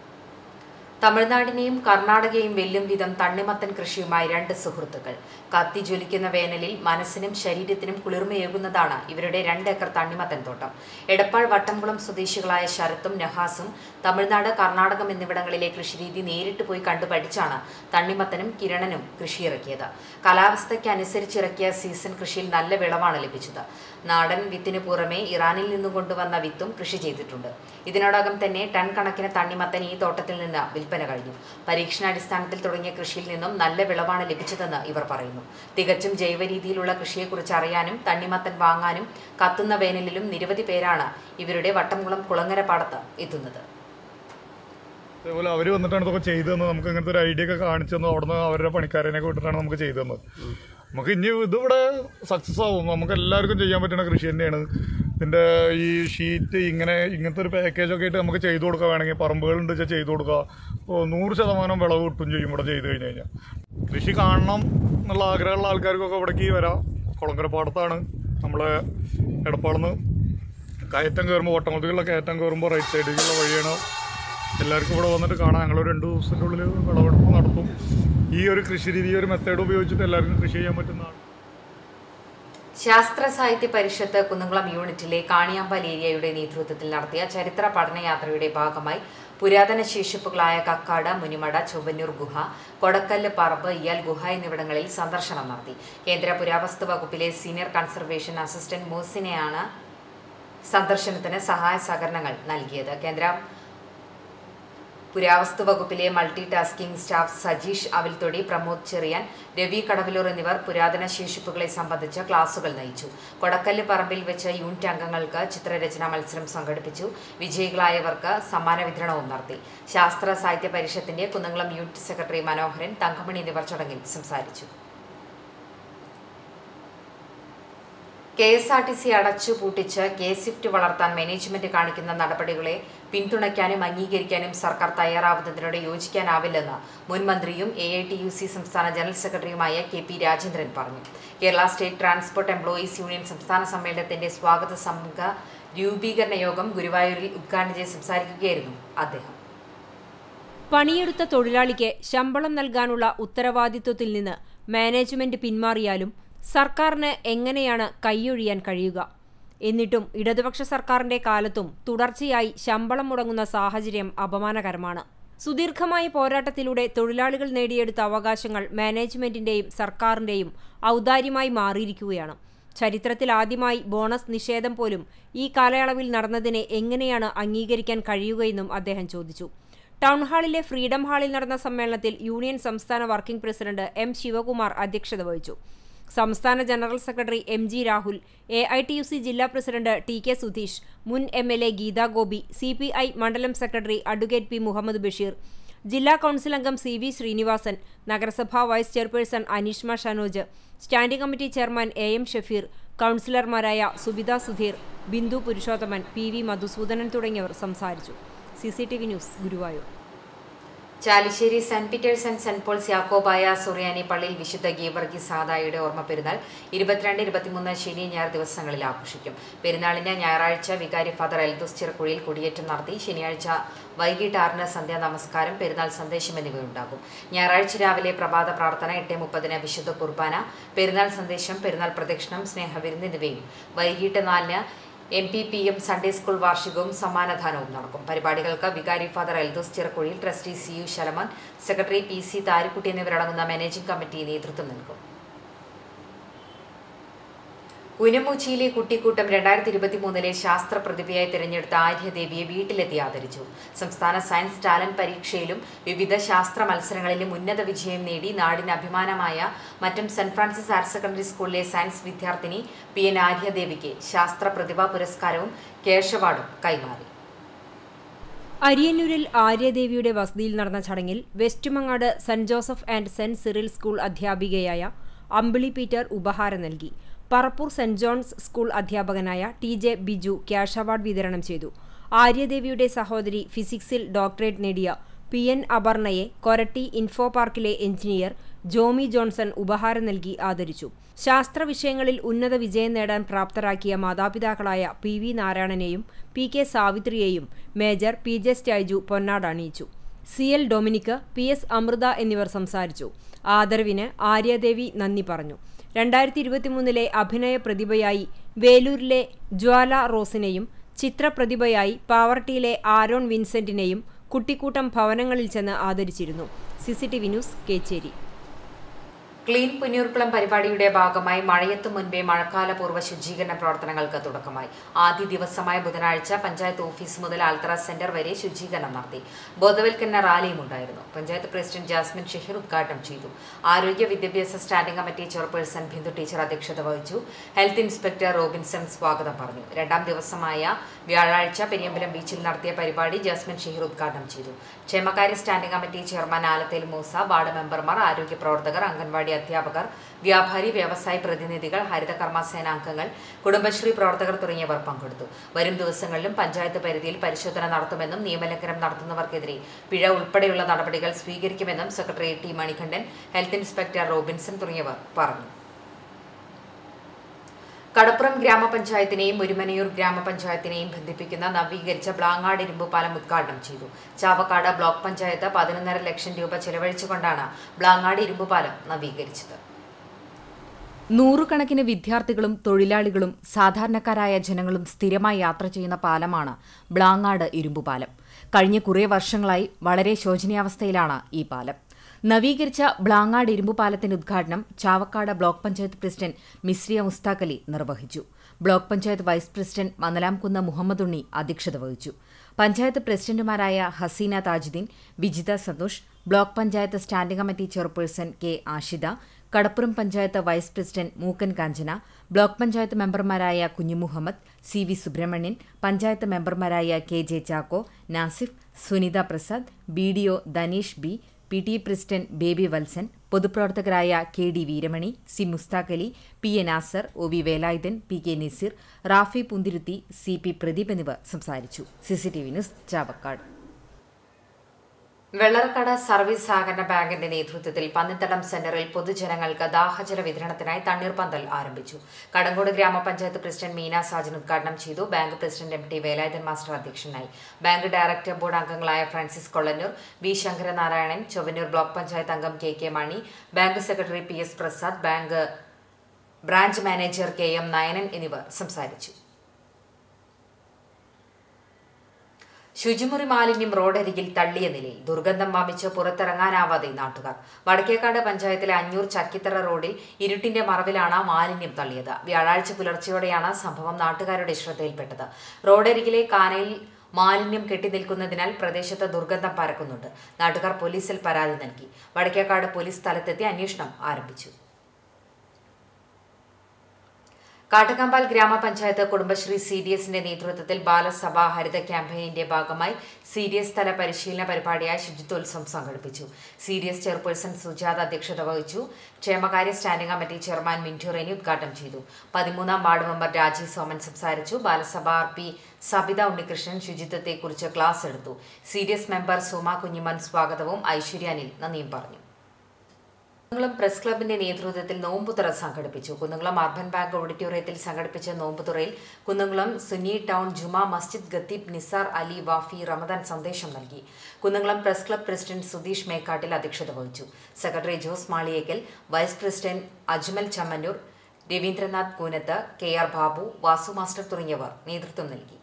തമിഴ്നാടിനെയും കർണാടകയും വെല്ലും വിധം തണ്ണിമത്തൻ കൃഷിയുമായി രണ്ട് സുഹൃത്തുക്കൾ കത്തി ജ്വലിക്കുന്ന വേനലിൽ മനസ്സിനും ശരീരത്തിനും കുളിർമയേകുന്നതാണ് ഇവരുടെ രണ്ട് ഏക്കർ തണ്ണിമത്തൻ തോട്ടം എടപ്പാൾ വട്ടംകുളം സ്വദേശികളായ ശരത്തും നഹാസും തമിഴ്നാട് കർണാടകം എന്നിവിടങ്ങളിലെ കൃഷിരീതി നേരിട്ട് പോയി കണ്ടു പഠിച്ചാണ് തണ്ണിമത്തനും കിരണനും കൃഷിയിറക്കിയത് കാലാവസ്ഥയ്ക്ക് അനുസരിച്ചിറക്കിയ സീസൺ കൃഷിയിൽ നല്ല വിളവാണ് ലഭിച്ചത് നാടൻ വിത്തിന് പുറമെ ഇറാനിൽ നിന്ന് കൊണ്ടുവന്ന വിത്തും കൃഷി ചെയ്തിട്ടുണ്ട് ഇതിനോടകം തന്നെ ടൺ കണക്കിന് തണ്ണിമത്തൻ ഈ തോട്ടത്തിൽ നിന്ന് വിൽപ്പന കഴിഞ്ഞു പരീക്ഷണാടിസ്ഥാനത്തിൽ തുടങ്ങിയ കൃഷിയിൽ നിന്നും നല്ല വിളവാണ് ലഭിച്ചതെന്ന് ഇവർ പറയുന്നു തികച്ചും ജൈവ രീതിയിലുള്ള കൃഷിയെക്കുറിച്ച് അറിയാനും തണ്ണിമത്തൻ വാങ്ങാനും കത്തുന്ന വേനലിലും നിരവധി പേരാണ് ഇവരുടെ വട്ടംകുളം കുളങ്ങര പാടത്ത് എത്തുന്നത് അതേപോലെ അവർ വന്നിട്ടാണ് ഇതൊക്കെ ചെയ്തു തന്നത് നമുക്ക് ഇങ്ങനത്തെ ഒരു ഐഡിയ ഒക്കെ കാണിച്ചു തന്നു അവിടെ നിന്ന് അവരുടെ പണിക്കാരനെ വിട്ടിട്ടാണ് നമുക്ക് ചെയ്തു തന്നത് നമുക്ക് ഇനി ഇതിവിടെ സക്സസ് ആവും നമുക്ക് എല്ലാവർക്കും ചെയ്യാൻ പറ്റുന്ന കൃഷി തന്നെയാണ് ഇതിൻ്റെ ഈ ഷീറ്റ് ഇങ്ങനെ ഇങ്ങനത്തെ ഒരു പാക്കേജൊക്കെ ആയിട്ട് നമുക്ക് ചെയ്തു കൊടുക്കുക വേണമെങ്കിൽ പറമ്പുകളുണ്ട് വെച്ചാൽ ചെയ്തു കൊടുക്കുക അപ്പോൾ നൂറ് ശതമാനം വിളവ് കിട്ടും ചെയ്യും ഇവിടെ ചെയ്ത് കഴിഞ്ഞ് കഴിഞ്ഞാൽ കൃഷി കാണണം എന്നുള്ള ആഗ്രഹമുള്ള ആൾക്കാർക്കൊക്കെ ഇവിടേക്ക് വരാം കുളങ്കരപ്പാടത്താണ് നമ്മളെ എടപ്പാളിന്ന് കയറ്റം കയറുമ്പോൾ ഓട്ടോമാറ്റിക്കുള്ള കയറ്റം കയറുമ്പോൾ റൈറ്റ് സൈഡിലേക്കുള്ള വഴിയാണ് എല്ലാവർക്കും ഇവിടെ വന്നിട്ട് കാണാം ഞങ്ങൾ രണ്ട് ദിവസത്തിൻ്റെ ഉള്ളിൽ വിളവെടുപ്പ് നടത്തും ഈ ഒരു കൃഷി രീതി ഈ ഒരു മെത്തേഡ് ഉപയോഗിച്ചിട്ട് എല്ലാവർക്കും കൃഷി ചെയ്യാൻ പറ്റുന്നതാണ് ശാസ്ത്ര സാഹിത്യ പരിഷത്ത് കുന്നംകുളം യൂണിറ്റിലെ കാണിയാമ്പാൽ ഏരിയയുടെ നേതൃത്വത്തിൽ നടത്തിയ ചരിത്ര പഠനയാത്രയുടെ ഭാഗമായി പുരാതന ശേഷിപ്പുകളായ കക്കാട് മുനിമട ചൊവ്വന്നൂർ ഗുഹ കൊടക്കല്ല് പറമ്പ് ഇയാൽ ഗുഹ എന്നിവിടങ്ങളിൽ സന്ദർശനം നടത്തി കേന്ദ്ര പുരാവസ്തു വകുപ്പിലെ സീനിയർ കൺസർവേഷൻ അസിസ്റ്റന്റ് മോസിനെയാണ് സന്ദർശനത്തിന് സഹായ സഹകരണങ്ങൾ നൽകിയത് കേന്ദ്ര പുരാവസ്തു വകുപ്പിലെ multi tasking staff Sajeesh Avilthodi Pramod Cherian Ravi Kadavallur എന്നിവർ പുരാതന ശേഷിപ്പുകളെ സംബന്ധിച്ച് ക്ലാസുകൾ നയിച്ചു കൊടക്കല്ല് പറമ്പിൽ വെച്ച് യൂണിറ്റ് അംഗങ്ങൾക്ക് ചിത്രരചനാ മത്സരം സംഘടിപ്പിച്ചു വിജയികളായവർക്ക് സമ്മാന വിതരണവും നടത്തി ശാസ്ത്ര സാഹിത്യ പരിഷത്തിന്റെ കുന്നംകുളം യൂണിറ്റ് സെക്രട്ടറി മനോഹരൻ തങ്കമണി എന്നിവർ ചടങ്ങിൽ സംസാരിച്ചു K S R T C അടച്ചു പൂട്ടിച്ച് കെ സ്വിഫ്റ്റ് വളർത്താൻ മാനേജ്മെന്റ് കാണിക്കുന്ന നടപടികളെ പിന്തുണയ്ക്കാനും അംഗീകരിക്കാനും സർക്കാർ തയ്യാറാവുന്നതിനോട് യോജിക്കാനാവില്ലെന്ന് മുൻ മന്ത്രിയും A I T U C സംസ്ഥാന ജനറൽ സെക്രട്ടറിയുമായ കെ പി രാജേന്ദ്രൻ പറഞ്ഞു Kerala state transport employees union സംസ്ഥാന സമ്മേളനത്തിന്റെ സ്വാഗത സംഘ രൂപീകരണ യോഗം ഗുരുവായൂരിൽ ഉദ്ഘാടനം ചെയ്ത് സംസാരിക്കുകയായിരുന്നു അദ്ദേഹം പണിയെടുത്ത തൊഴിലാളിക്ക് ശമ്പളം നൽകാനുള്ള ഉത്തരവാദിത്വത്തിൽ നിന്ന് മാനേജ്മെന്റ് പിന്മാറിയാലും സർക്കാരിന് എങ്ങനെയാണ് കൈയൊഴിയാൻ കഴിയുക എന്നിട്ടും ഇടതുപക്ഷ സർക്കാരിന്റെ കാലത്തും തുടർച്ചയായി ശമ്പളം മുടങ്ങുന്ന സാഹചര്യം അപമാനകരമാണ് സുദീർഘമായ പോരാട്ടത്തിലൂടെ തൊഴിലാളികൾ നേടിയെടുത്ത അവകാശങ്ങൾ മാനേജ്മെന്റിന്റെയും സർക്കാരിന്റെയും ഔദാര്യമായി മാറിയിരിക്കുകയാണ് ചരിത്രത്തിൽ ആദ്യമായി ബോണസ് നിഷേധം പോലും ഈ കാലയളവിൽ നടന്നതിനെ എങ്ങനെയാണ് അംഗീകരിക്കാൻ കഴിയുകയെന്നും അദ്ദേഹം ചോദിച്ചു ടൗൺഹാളിലെ ഫ്രീഡം ഹാളിൽ നടന്ന സമ്മേളനത്തിൽ യൂണിയൻ സംസ്ഥാന വർക്കിംഗ് പ്രസിഡന്റ് എം ശിവകുമാർ അധ്യക്ഷത വഹിച്ചു സംസ്ഥാന general secretary M G Rahul A I T U C ജില്ലാ പ്രസിഡന്റ് ടി കെ സുധീഷ് മുൻ M L A Geetha Gopi C P I മണ്ഡലം secretary advocate P Muhammad Basheer ജില്ലാ കൗൺസിൽ അംഗം സി വി ശ്രീനിവാസൻ നഗരസഭാ vice chairperson Aneeshma Shanoj standing committee chairman A M Shafeer കൗൺസിലർമാരായ Subitha Sudheer Bindu Purushothaman P V Madhusoodanan തുടങ്ങിയവർ സംസാരിച്ചു C C T V news Guruvayur Chalissery saint Peter's and saint Paul's യാക്കോബായ സുറിയാനി പള്ളിയിൽ വിശുദ്ധ ഗീവർഗി സാദായുടെ ഓർമ്മ പെരുന്നാൾ ഇരുപത്തിരണ്ട് ഇരുപത്തിമൂന്ന് ശനി ഞായർ ദിവസങ്ങളിൽ ആഘോഷിക്കും പെരുന്നാളിന് ഞായറാഴ്ച വികാരി ഫാദർ എൽദോസ് ചിറക്കുഴിയിൽ കുടിയേറ്റം നടത്തി ശനിയാഴ്ച വൈകിട്ട് ആറിന് സന്ധ്യാ നമസ്കാരം പെരുന്നാൾ സന്ദേശം എന്നിവയുണ്ടാകും ഞായറാഴ്ച രാവിലെ പ്രഭാത പ്രാർത്ഥന എട്ട് മുപ്പതിന് വിശുദ്ധ കുർബാന പെരുന്നാൾ സന്ദേശം പെരുന്നാൾ പ്രദക്ഷിണം സ്നേഹവിരുന്ന് എന്നിവയും വൈകിട്ട് നാലിന് M P P M Sunday school വാർഷികവും സമ്മാനദാനവും നടക്കും പരിപാടികൾക്ക് വികാരി father Eldhose Chirakuzhiyil trustee C U Shalaman secretary P C Tharikutty എന്നിവരടങ്ങുന്ന മാനേജിംഗ് കമ്മിറ്റി നേതൃത്വം നൽകും കുനമൂച്ചിയിലെ കുട്ടിക്കൂട്ടം രണ്ടായിരത്തി ഇരുപത്തി മൂന്നിലെ ശാസ്ത്ര പ്രതിഭയായി തിരഞ്ഞെടുത്ത ആര്യദേവിയെ വീട്ടിലെത്തി ആദരിച്ചു സംസ്ഥാന സയൻസ് ടാലന്റ് പരീക്ഷയിലും വിവിധ ശാസ്ത്ര മത്സരങ്ങളിലും ഉന്നത വിജയം നേടി നാടിന് അഭിമാനമായ മറ്റും സെന്റ് ഫ്രാൻസിസ് ഹയർ സെക്കൻഡറി സ്കൂളിലെ സയൻസ് വിദ്യാർത്ഥിനി പി എൻ ആര്യദേവിക്ക് ശാസ്ത്ര പ്രതിഭാ പുരസ്കാരവും ക്യാഷ് അവാർഡും കൈമാറി അരിയന്നൂരിൽ ആര്യദേവിയുടെ വസതിയിൽ നടന്ന ചടങ്ങിൽ Westmangad saint Joseph and saint Cyril school അധ്യാപികയായ അമ്പിളി പീറ്റർ ഉപഹാരം നൽകി പറപ്പൂർ സെന്റ് ജോൺസ് സ്കൂൾ അധ്യാപകനായ T J Biju cash award വിതരണം ചെയ്തു ആര്യദേവിയുടെ സഹോദരി ഫിസിക്സിൽ ഡോക്ടറേറ്റ് നേടിയ പി എൻ അപർണയെ കൊരട്ടി ഇൻഫോ പാർക്കിലെ എഞ്ചിനീയർ ജോമി ജോൺസൺ ഉപഹാരം നൽകി ആദരിച്ചു ശാസ്ത്ര വിഷയങ്ങളിൽ ഉന്നത വിജയം നേടാൻ പ്രാപ്തരാക്കിയ മാതാപിതാക്കളായ പി വി നാരായണനെയും പി കെ സാവിത്രിയെയും മേജർ പി ജെ സ്റ്റൈജു പൊന്നാട് അണിയിച്ചു C L Dominic P S Amritha എന്നിവർ സംസാരിച്ചു ആദരവിന് ആര്യദേവി നന്ദി പറഞ്ഞു രണ്ടായിരത്തി ഇരുപത്തിമൂന്നിലെ അഭിനയ പ്രതിഭയായി വേലൂരിലെ ജ്വാല റോസിനെയും ചിത്രപ്രതിഭയായി പാവർട്ടിയിലെ ആരോൺ വിൻസെന്റിനെയും കുട്ടിക്കൂട്ടം ഭവനങ്ങളിൽ ചെന്ന് ആദരിച്ചിരുന്നു CCTV news Kechery clean Punnurkulam പരിപാടിയുടെ ഭാഗമായി മഴയത്തു മുൻപേ മഴക്കാലപൂർവ്വ ശുചീകരണ പ്രവർത്തനങ്ങൾക്ക് തുടക്കമായി ആദ്യ ദിവസമായ ബുധനാഴ്ച പഞ്ചായത്ത് ഓഫീസ് മുതൽ ആൽത്തറ സെന്റർ വരെ ശുചീകരണം നടത്തി ബോധവൽക്കരണ റാലിയും ഉണ്ടായിരുന്നു പഞ്ചായത്ത് പ്രസിഡന്റ് ജാസ്മിൻ ഷെഹീർ ഉദ്ഘാടനം ചെയ്തു ആരോഗ്യ വിദ്യാഭ്യാസ standing committee chairperson Bindu teacher അധ്യക്ഷത വഹിച്ചു ഹെൽത്ത് ഇൻസ്പെക്ടർ റോബിൻസൺ സ്വാഗതം പറഞ്ഞു രണ്ടാം ദിവസമായ വ്യാഴാഴ്ച പെരിയമ്പലം ബീച്ചിൽ നടത്തിയ പരിപാടി ജാസ്മിൻ ഷെഹീർ ഉദ്ഘാടനം ചെയ്തു ക്ഷേമകാര്യ standing committee chairman Alathel Moosa ward മെമ്പർമാർ ആരോഗ്യ പ്രവർത്തകർ അംഗൻവാടി അധ്യാപകർ വ്യാപാരി വ്യവസായ പ്രതിനിധികൾ ഹരിത കർമ്മസേന അംഗങ്ങൾ കുടുംബശ്രീ പ്രവർത്തകർ തുടങ്ങിയവർ പങ്കെടുത്തു വരും ദിവസങ്ങളിലും പഞ്ചായത്ത് പരിധിയിൽ പരിശോധന നടത്തുമെന്നും നിയമലംഘനം നടത്തുന്നവർക്കെതിരെ പിഴ ഉൾപ്പെടെയുള്ള നടപടികൾ സ്വീകരിക്കുമെന്നും secretary T Manikandan health inspector Robinson തുടങ്ങിയവർ പറഞ്ഞു കടപ്പുറം ഗ്രാമപഞ്ചായത്തിനെയും ഒരുമനയൂർ ഗ്രാമപഞ്ചായത്തിനെയും ബന്ധിപ്പിക്കുന്ന നവീകരിച്ച ബ്ലാങ്ങാട് ഇരുമ്പ് പാലം ഉദ്ഘാടനം ചെയ്തു ചാവക്കാട് ബ്ലോക്ക് പഞ്ചായത്ത് പതിനൊന്നര ലക്ഷം രൂപ ചെലവഴിച്ചുകൊണ്ടാണ് ബ്ലാങ്ങാട് ഇരുമ്പ് പാലം നവീകരിച്ചത് നൂറുകണക്കിന് വിദ്യാർത്ഥികളും തൊഴിലാളികളും സാധാരണക്കാരായ ജനങ്ങളും സ്ഥിരമായി യാത്ര ചെയ്യുന്ന പാലമാണ് ബ്ലാങ്ങാട് ഇരുമ്പുപാലം കഴിഞ്ഞ കുറേ വർഷങ്ങളായി വളരെ ശോചനീയാവസ്ഥയിലാണ് ഈ പാലം നവീകരിച്ച ബ്ലാങ്ങാട് ഇരുമ്പുപാലത്തിന്റെ ഉദ്ഘാടനം ചാവക്കാട് ബ്ലോക്ക് പഞ്ചായത്ത് പ്രസിഡന്റ് മിശ്രിയ മുസ്താഖ് അലി നിർവഹിച്ചു block panchayat vice president Mannalamkunnu Muhammad Unni അധ്യക്ഷത വഹിച്ചു പഞ്ചായത്ത് പ്രസിഡന്റുമാരായ Haseena Thajudheen Vijitha Santhosh block panchayat standing committee chairperson K Ashida Kadappuram panchayat vice president Mookkan Kanchana block panchayat മെമ്പർമാരായ കുഞ്ഞുമുഹമ്മദ് സി വി സുബ്രഹ്മണ്യൻ പഞ്ചായത്ത് മെമ്പർമാരായ K J Chacko Nasif Sunitha Prasad B D O Dhaneesh B P T president Baby Valsan പൊതുപ്രവർത്തകരായ K D Veeramani C Mushtaq Ali P A Nasar O V Velayudhan P K Naseer Rafi Punthiruthi C P Pradeep എന്നിവർ സംസാരിച്ചു CCTV news Chavakkad Vellarakkad service സഹകരണ ബാങ്കിന്റെ നേതൃത്വത്തിൽ പന്നിത്തടം സെന്ററിൽ പൊതുജനങ്ങൾക്ക് ദാഹജല വിതരണത്തിനായി തണ്ണീർപന്തൽ ആരംഭിച്ചു കടങ്കോട് ഗ്രാമപഞ്ചായത്ത് പ്രസിഡന്റ് മീന സാജൻ ഉദ്ഘാടനം ചെയ്തു bank president M T Velayudhan master അധ്യക്ഷനായി ബാങ്ക് ഡയറക്ടർ ബോർഡ് അംഗങ്ങളായ Francis Kollannur V Sankaranarayanan Chowwannur block panchayat അംഗം K K Mani bank secretary P S Prasad bank branch manager K M Nayanan എന്നിവർ സംസാരിച്ചു ശുചിമുറി മാലിന്യം റോഡരികിൽ തള്ളിയ നിലയിൽ ദുർഗന്ധം വമിച്ച് പുറത്തിറങ്ങാനാവാതെ നാട്ടുകാർ വടക്കേക്കാട് പഞ്ചായത്തിലെ അഞ്ഞൂർ ചക്കിത്തറ റോഡിൽ ഇരുട്ടിന്റെ മറവിലാണ് മാലിന്യം തള്ളിയത് വ്യാഴാഴ്ച പുലർച്ചെയോടെയാണ് സംഭവം നാട്ടുകാരുടെ ശ്രദ്ധയിൽപ്പെട്ടത് റോഡരികിലെ കാനയിൽ മാലിന്യം കെട്ടിനിൽക്കുന്നതിനാൽ പ്രദേശത്ത് ദുർഗന്ധം പരക്കുന്നുണ്ട് നാട്ടുകാർ പോലീസിൽ പരാതി നൽകി വടക്കേക്കാട് പോലീസ് സ്ഥലത്തെത്തി അന്വേഷണം ആരംഭിച്ചു കാട്ടകമ്പാൽ ഗ്രാമപഞ്ചായത്ത് കുടുംബശ്രീ സി ഡി എസിന്റെ നേതൃത്വത്തിൽ ബാലസഭ ഹരിത ക്യാമ്പയിനിന്റെ ഭാഗമായി സി ഡി എസ് തല പരിശീലന പരിപാടിയായ ശുചിത്വോത്സവം സംഘടിപ്പിച്ചു C D S chairperson Sujatha അധ്യക്ഷത വഹിച്ചു ക്ഷേമകാര്യ standing committee chairman Mintu Reni ഉദ്ഘാടനം ചെയ്തു പതിമൂന്നാം വാർഡ് മെമ്പർ രാജീവ് സോമൻ സംസാരിച്ചു ബാലസഭ ആർ പി സബിത ഉണ്ണികൃഷ്ണൻ ശുചിത്വത്തെക്കുറിച്ച് ക്ലാസ് എടുത്തു C D S member Suma Kunjiman സ്വാഗതവും ഐശ്വര്യ അനിൽ നന്ദിയും പറഞ്ഞു കുന്നംകുളം പ്രസ് ക്ലബിന്റെ നേതൃത്വത്തിൽ നോമ്പുതുറ സംഘടിപ്പിച്ചു കുന്നംകുളം അർബൻ ബാങ്ക് ഓഡിറ്റോറിയത്തിൽ സംഘടിപ്പിച്ച നോമ്പുതുറയിൽ കുന്നംകുളം സുന്നി ടൗൺ ജുമാ മസ്ജിദ് ഖത്തീബ് നിസാർ അലി വാഫി റമദാൻ സന്ദേശം നൽകി Kunnamkulam press club president Sudheesh Mekkattil അധ്യക്ഷത വഹിച്ചു secretary Jose Maliyekkal vice president Ajmal Chammannur Ravindranath Koonath K R Babu Vasu master തുടങ്ങിയവർ നേതൃത്വം നൽകി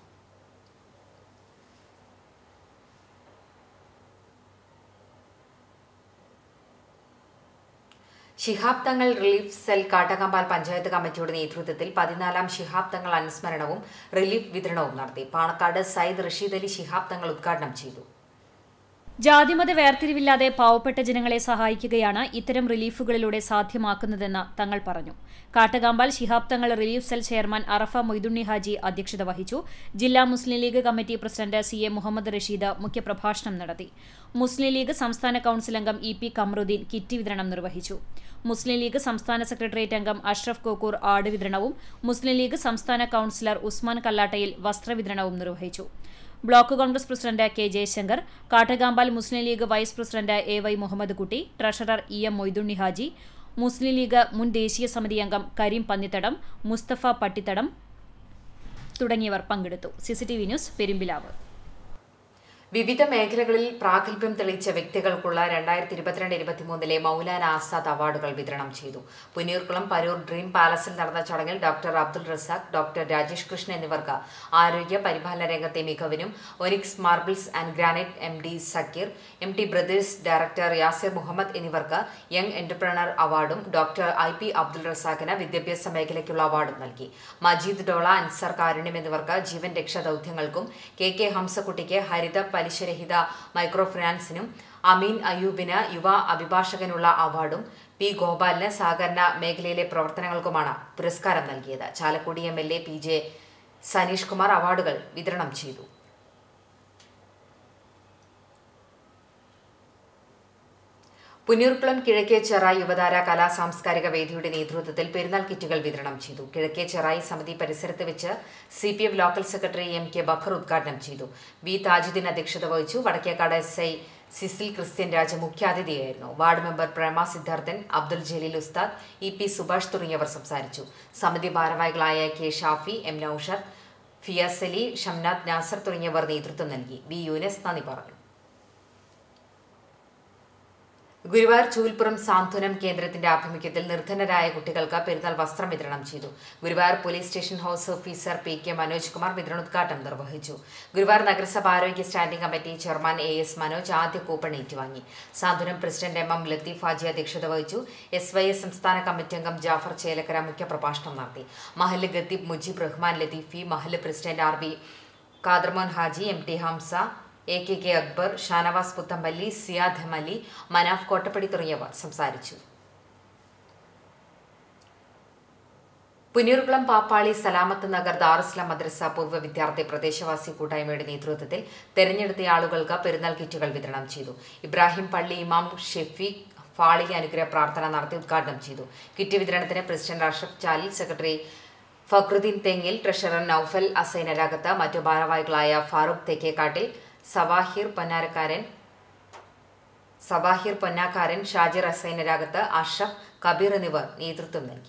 ശിഹാബ് തങ്ങൾ റിലീഫ് സെൽ കാട്ടകമ്പാൽ പഞ്ചായത്ത് കമ്മിറ്റിയുടെ നേതൃത്വത്തിൽ പതിനാലാം ശിഹാബ് തങ്ങൾ അനുസ്മരണവും റിലീഫ് വിതരണവും നടത്തി പാണക്കാട് സയ്യിദ് റഷീദ് അലി ശിഹാബ് തങ്ങൾ ഉദ്ഘാടനം ചെയ്തു ജാതിമത വേർതിരിവില്ലാതെ പാവപ്പെട്ട ജനങ്ങളെ സഹായിക്കുകയാണ് ഇത്തരം റിലീഫുകളിലൂടെ സാധ്യമാക്കുന്നതെന്ന് തങ്ങൾ പറഞ്ഞു Kattakampal Shihab Thangal relief cell chairman Arafa Moithunni Haji അധ്യക്ഷത വഹിച്ചു ജില്ലാ Muslim League committee president C A Muhammad Rasheed മുഖ്യപ്രഭാഷണം നടത്തി മുസ്ലിം ലീഗ് സംസ്ഥാന കൌൺസിൽ അംഗം ഇ പി കമറുദ്ദീൻ കിറ്റ് വിതരണം നിർവഹിച്ചു മുസ്ലിം ലീഗ് സംസ്ഥാന സെക്രട്ടേറിയറ്റ് അംഗം അഷ്റഫ് കോക്കൂർ ആട് വിതരണവും മുസ്ലിം ലീഗ് സംസ്ഥാന കൌൺസിലർ ഉസ്മാൻ കല്ലാട്ടയിൽ വസ്ത്രവിതരണവും നിർവഹിച്ചു block Congress president K Jayashankar Kattakampal Muslim League vice president A Y Muhammad Kutty treasurer E M Moithunni Haji Muslim League മുൻ ദേശീയ സമിതി അംഗം കരീം പന്നിത്തടം മുസ്തഫ പട്ടിത്തടം തുടങ്ങിയവർ പങ്കെടുത്തു സിസിടിവി ന്യൂസ് പെരുമ്പിലാവ് വിവിധ മേഖലകളിൽ പ്രാഗൽഭ്യം തെളിയിച്ച വ്യക്തികൾക്കുള്ള രണ്ടായിരത്തി ഇരുപത്തിരണ്ട് ഇരുപത്തിമൂന്നിലെ മൗലാന ആസാദ് അവാർഡുകൾ വിതരണം ചെയ്തു പുന്നീർകുളം പരൂർ ഡ്രീം പാലസിൽ നടന്ന ചടങ്ങിൽ ഡോക്ടർ അബ്ദുൾ റസാഖ് ഡോക്ടർ രാജേഷ് കൃഷ്ണൻ എന്നിവർക്ക് ആരോഗ്യ പരിപാലന രംഗത്തെ മികവിനും Onyx marbles and granite M D Zakir M T brothers director Yasir Muhammad എന്നിവർക്ക് യങ് എന്റർപ്രണർ അവാർഡും ഡോക്ടർ ഐ പി അബ്ദുൾ റസാഖിന് വിദ്യാഭ്യാസ മേഖലയ്ക്കുള്ള അവാർഡും നൽകി മജീദ് ഡോള അൻസർ കാരുണ്യം എന്നിവർക്ക് ജീവൻ രക്ഷാ ദൌത്യങ്ങൾക്കും കെ കെ ഹംസക്കുട്ടിക്ക് ഹരിത പലിശരഹിത മൈക്രോ ഫിനാൻസിനും അമീൻ അയൂബിന് യുവ അഭിഭാഷകനുള്ള അവാർഡും പി ഗോപാലിന് സഹകരണ മേഖലയിലെ പ്രവർത്തനങ്ങൾക്കുമാണ് പുരസ്കാരം നൽകിയത് Chalakudy M L A P J Saneesh Kumar അവാർഡുകൾ വിതരണം ചെയ്തു പുന്നൂർക്കുളം കിഴക്കേ ചെറായി യുവതാര കലാ സാംസ്കാരിക വേദിയുടെ നേതൃത്വത്തിൽ പെരുന്നാൾ കിറ്റുകൾ വിതരണം ചെയ്തു കിഴക്കേ ചെറായി സമിതി പരിസരത്ത് വെച്ച് C P M local secretary M K Bakkar ഉദ്ഘാടനം ചെയ്തു വി താജുദ്ദീൻ അധ്യക്ഷത വഹിച്ചു Vadakkekad S I Cecil Christian Raja മുഖ്യാതിഥിയായിരുന്നു വാർഡ് മെമ്പർ പ്രേമ സിദ്ധാർത്ഥൻ അബ്ദുൽ ജലീൽ ഉസ്താദ് ഇ പി സുഭാഷ് തുടങ്ങിയവർ സംസാരിച്ചു സമിതി ഭാരവാഹികളായ കെ ഷാഫി എം നൌഷദ് ഫിയാസ് അലി ഷംനാഥ് നാസർ തുടങ്ങിയവർ നേതൃത്വം നൽകി വി യൂനസ് നന്ദി പറഞ്ഞു ഗുരുവായൂർ ചൂൽപ്പുറം സാന്ത്വനം കേന്ദ്രത്തിന്റെ ആഭിമുഖ്യത്തിൽ നിർധനരായ കുട്ടികൾക്ക് പെരുന്നാൾ വസ്ത്രം വിതരണം ചെയ്തു Guruvayur police station house officer P K Manoj Kumar വിതരണോദ്ഘാടനം നിർവഹിച്ചു ഗുരുവായൂർ നഗരസഭ ആരോഗ്യ standing committee chairman A S Manoj ആദ്യ കൂപ്പൺ ഏറ്റുവാങ്ങി Santhwanam president M M Latheef Haji അധ്യക്ഷത വഹിച്ചു എസ് വൈ എസ് സംസ്ഥാന കമ്മിറ്റി അംഗം ജാഫർ ചേലക്കര മുഖ്യപ്രഭാഷണം നടത്തി മഹല് ഗത്തീബ് മുജീബ് റഹ്മാൻ ലത്തീഫി മഹല് president R V Khadarmon Haji M T Hamza A K K Akbar Shanavas Puthampally Siyad Ali Manaf Kottappadi തുടങ്ങിയവർ സംസാരിച്ചു പുന്നൂർകുളം പാപ്പാളി സലാമത്ത് നഗർ ദാറുസ്ലാം മദ്രസ പൂർവ്വ വിദ്യാർത്ഥി പ്രദേശവാസി കൂട്ടായ്മയുടെ നേതൃത്വത്തിൽ തെരഞ്ഞെടുത്ത ആളുകൾക്ക് പെരുന്നാൾ കിറ്റുകൾ വിതരണം ചെയ്തു ഇബ്രാഹിം പള്ളി ഇമാം ഷെഫീഖ് ഫാളി അനുഗ്രഹ പ്രാർത്ഥന നടത്തി ഉദ്ഘാടനം ചെയ്തു കിറ്റ് വിതരണത്തിന് president Ashaf Chalil secretary Fakhruddin Thengil treasurer Noufal അസൈനരകത്ത് മറ്റു ഭാരവാഹികളായ ഫാറൂഖ് തെക്കേക്കാട്ടിൽ സവാഹിർ പൊന്നാരക്കാരൻ സവാഹിർ പൊന്നാക്കാരൻ ഷാജിർ അസൈനരകത്ത് അഷഫ് കബീർ എന്നിവർ നേതൃത്വം നൽകി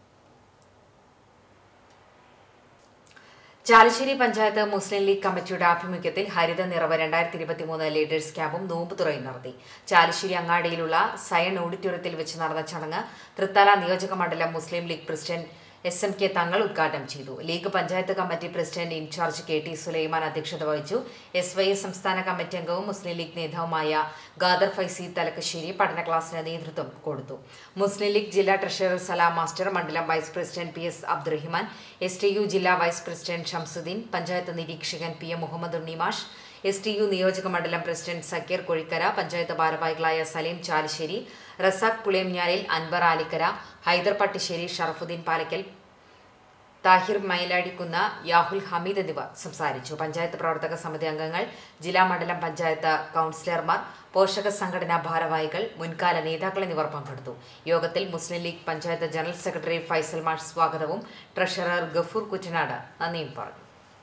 ചാലശ്ശേരി പഞ്ചായത്ത് മുസ്ലിം ലീഗ് കമ്മിറ്റിയുടെ ആഭിമുഖ്യത്തിൽ ഹരിത നിറവ് രണ്ടായിരത്തി ഇരുപത്തിമൂന്ന് ലീഡേഴ്സ് ക്യാമ്പും നോമ്പ് തുറയും നടത്തി ചാലശ്ശേരി അങ്ങാടിയിലുള്ള സയൺ ഓഡിറ്റോറിയത്തിൽ വെച്ച് നടന്ന ചടങ്ങ് തൃത്താല നിയോജക മണ്ഡലം Muslim League president S M K Thangal ഉദ്ഘാടനം ചെയ്തു League panchayat committee president in charge K T Sulaiman അധ്യക്ഷത വഹിച്ചു എസ് വൈ എസ് സംസ്ഥാന കമ്മിറ്റി അംഗവും മുസ്ലിം ലീഗ് നേതാവുമായ ഗാദർ ഫൈസി തലക്കശ്ശേരി പഠന ക്ലാസ്സിന് നേതൃത്വം കൊടുത്തു മുസ്ലിം ലീഗ് ജില്ലാ ട്രഷറർ സലാം മാസ്റ്റർ മണ്ഡലം vice president P S Abdurahiman S T U ജില്ലാ വൈസ് പ്രസിഡന്റ് ഷംസുദ്ദീൻ പഞ്ചായത്ത് നിരീക്ഷകൻ P M Muhammad Unnimash S T U നിയോജക മണ്ഡലം പ്രസിഡന്റ് സക്കീർ കൊഴിക്കര പഞ്ചായത്ത് ഭാരവാഹികളായ സലീം ചാലിശ്ശേരി റസാഖ് പുളിയംഞ്ഞാലിൽ അൻവർ ആലിക്കര ഹൈദർ പട്ടിശ്ശേരി ഷറഫുദ്ദീൻ പാലക്കൽ താഹിർ മൈലാടിക്കുന്ന യാഹുൽ ഹമീദ് എന്നിവർ സംസാരിച്ചു പഞ്ചായത്ത് പ്രവർത്തക സമിതി അംഗങ്ങൾ ജില്ലാ മണ്ഡലം പഞ്ചായത്ത് കൌൺസിലർമാർ പോഷക സംഘടനാ ഭാരവാഹികൾ മുൻകാല നേതാക്കൾ എന്നിവർ പങ്കെടുത്തു യോഗത്തിൽ മുസ്ലിം ലീഗ് പഞ്ചായത്ത് ജനറൽ സെക്രട്ടറി ഫൈസൽ മാഷ് സ്വാഗതവും ട്രഷറർ ഗഫൂർ കുറ്റനാട് നന്ദിയും പറഞ്ഞു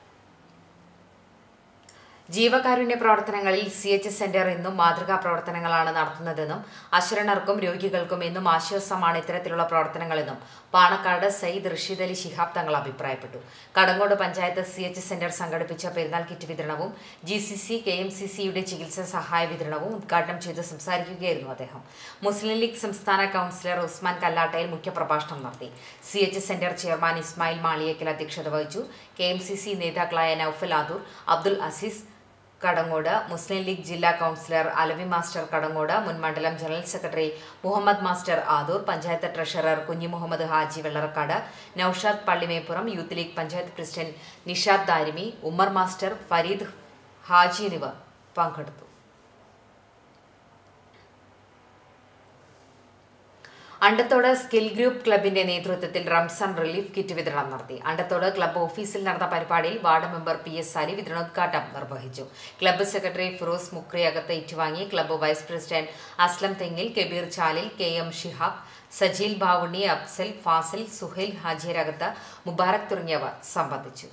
ജീവകാരുണ്യ പ്രവർത്തനങ്ങളിൽ സി എച്ച് സെന്റർ എന്നും മാതൃകാ പ്രവർത്തനങ്ങളാണ് നടത്തുന്നതെന്നും അശരണർക്കും രോഗികൾക്കും എന്നും ആശ്വാസമാണ് ഇത്തരത്തിലുള്ള പ്രവർത്തനങ്ങളെന്നും പാണക്കാട് സയ്യിദ് റഷീദ് അലി ശിഹാബ് തങ്ങൾ അഭിപ്രായപ്പെട്ടു Kadangode panchayat C H centre സംഘടിപ്പിച്ച പെരുന്നാൾ കിറ്റ് വിതരണവും G C C K M C സിയുടെ ചികിത്സാ സഹായ വിതരണവും ഉദ്ഘാടനം ചെയ്ത് സംസാരിക്കുകയായിരുന്നു അദ്ദേഹം മുസ്ലിം ലീഗ് സംസ്ഥാന കൌൺസിലർ ഉസ്മാൻ കല്ലാട്ടയിൽ മുഖ്യപ്രഭാഷണം നടത്തി C H centre chairman Ismail Maliyekkal അധ്യക്ഷത വഹിച്ചു കെ എം സി സി നേതാക്കളായ നൌഫൽ ആദൂർ അബ്ദുൽ അസീസ് കടങ്ങോട് മുസ്ലിം ലീഗ് ജില്ലാ കൌൺസിലർ അലവി മാസ്റ്റർ കടങ്ങോട് മുൻ മണ്ഡലം general secretary Muhammad master Adur panchayat treasurer കുഞ്ഞി Muhammad Haji Vellarakkad Noushad Pallimeppuram youth League panchayat president Nishad Darimi Ummer master Fareed Haji എന്നിവർ പങ്കെടുത്തു അണ്ടത്തോട് സ്കിൽ ഗ്രൂപ്പ് ക്ലബിന്റെ നേതൃത്വത്തിൽ റംസാൻ റിലീഫ് കിറ്റ് വിതരണം നടത്തി അണ്ടത്തോട് ക്ലബ്ബ് ഓഫീസിൽ നടന്ന പരിപാടിയിൽ ward member P S Sali വിതരണോദ്ഘാടനം നിർവഹിച്ചു ക്ലബ്ബ് സെക്രട്ടറി ഫിറോസ് മുക്രി അകത്ത് ഏറ്റുവാങ്ങി club vice president Aslam Thengil Kabeer Chalil K M Shihab Sajeel Bavunni Afsal Fasil Suhail Hajiyarakath Mubarak തുടങ്ങിയവർ സംബന്ധിച്ചു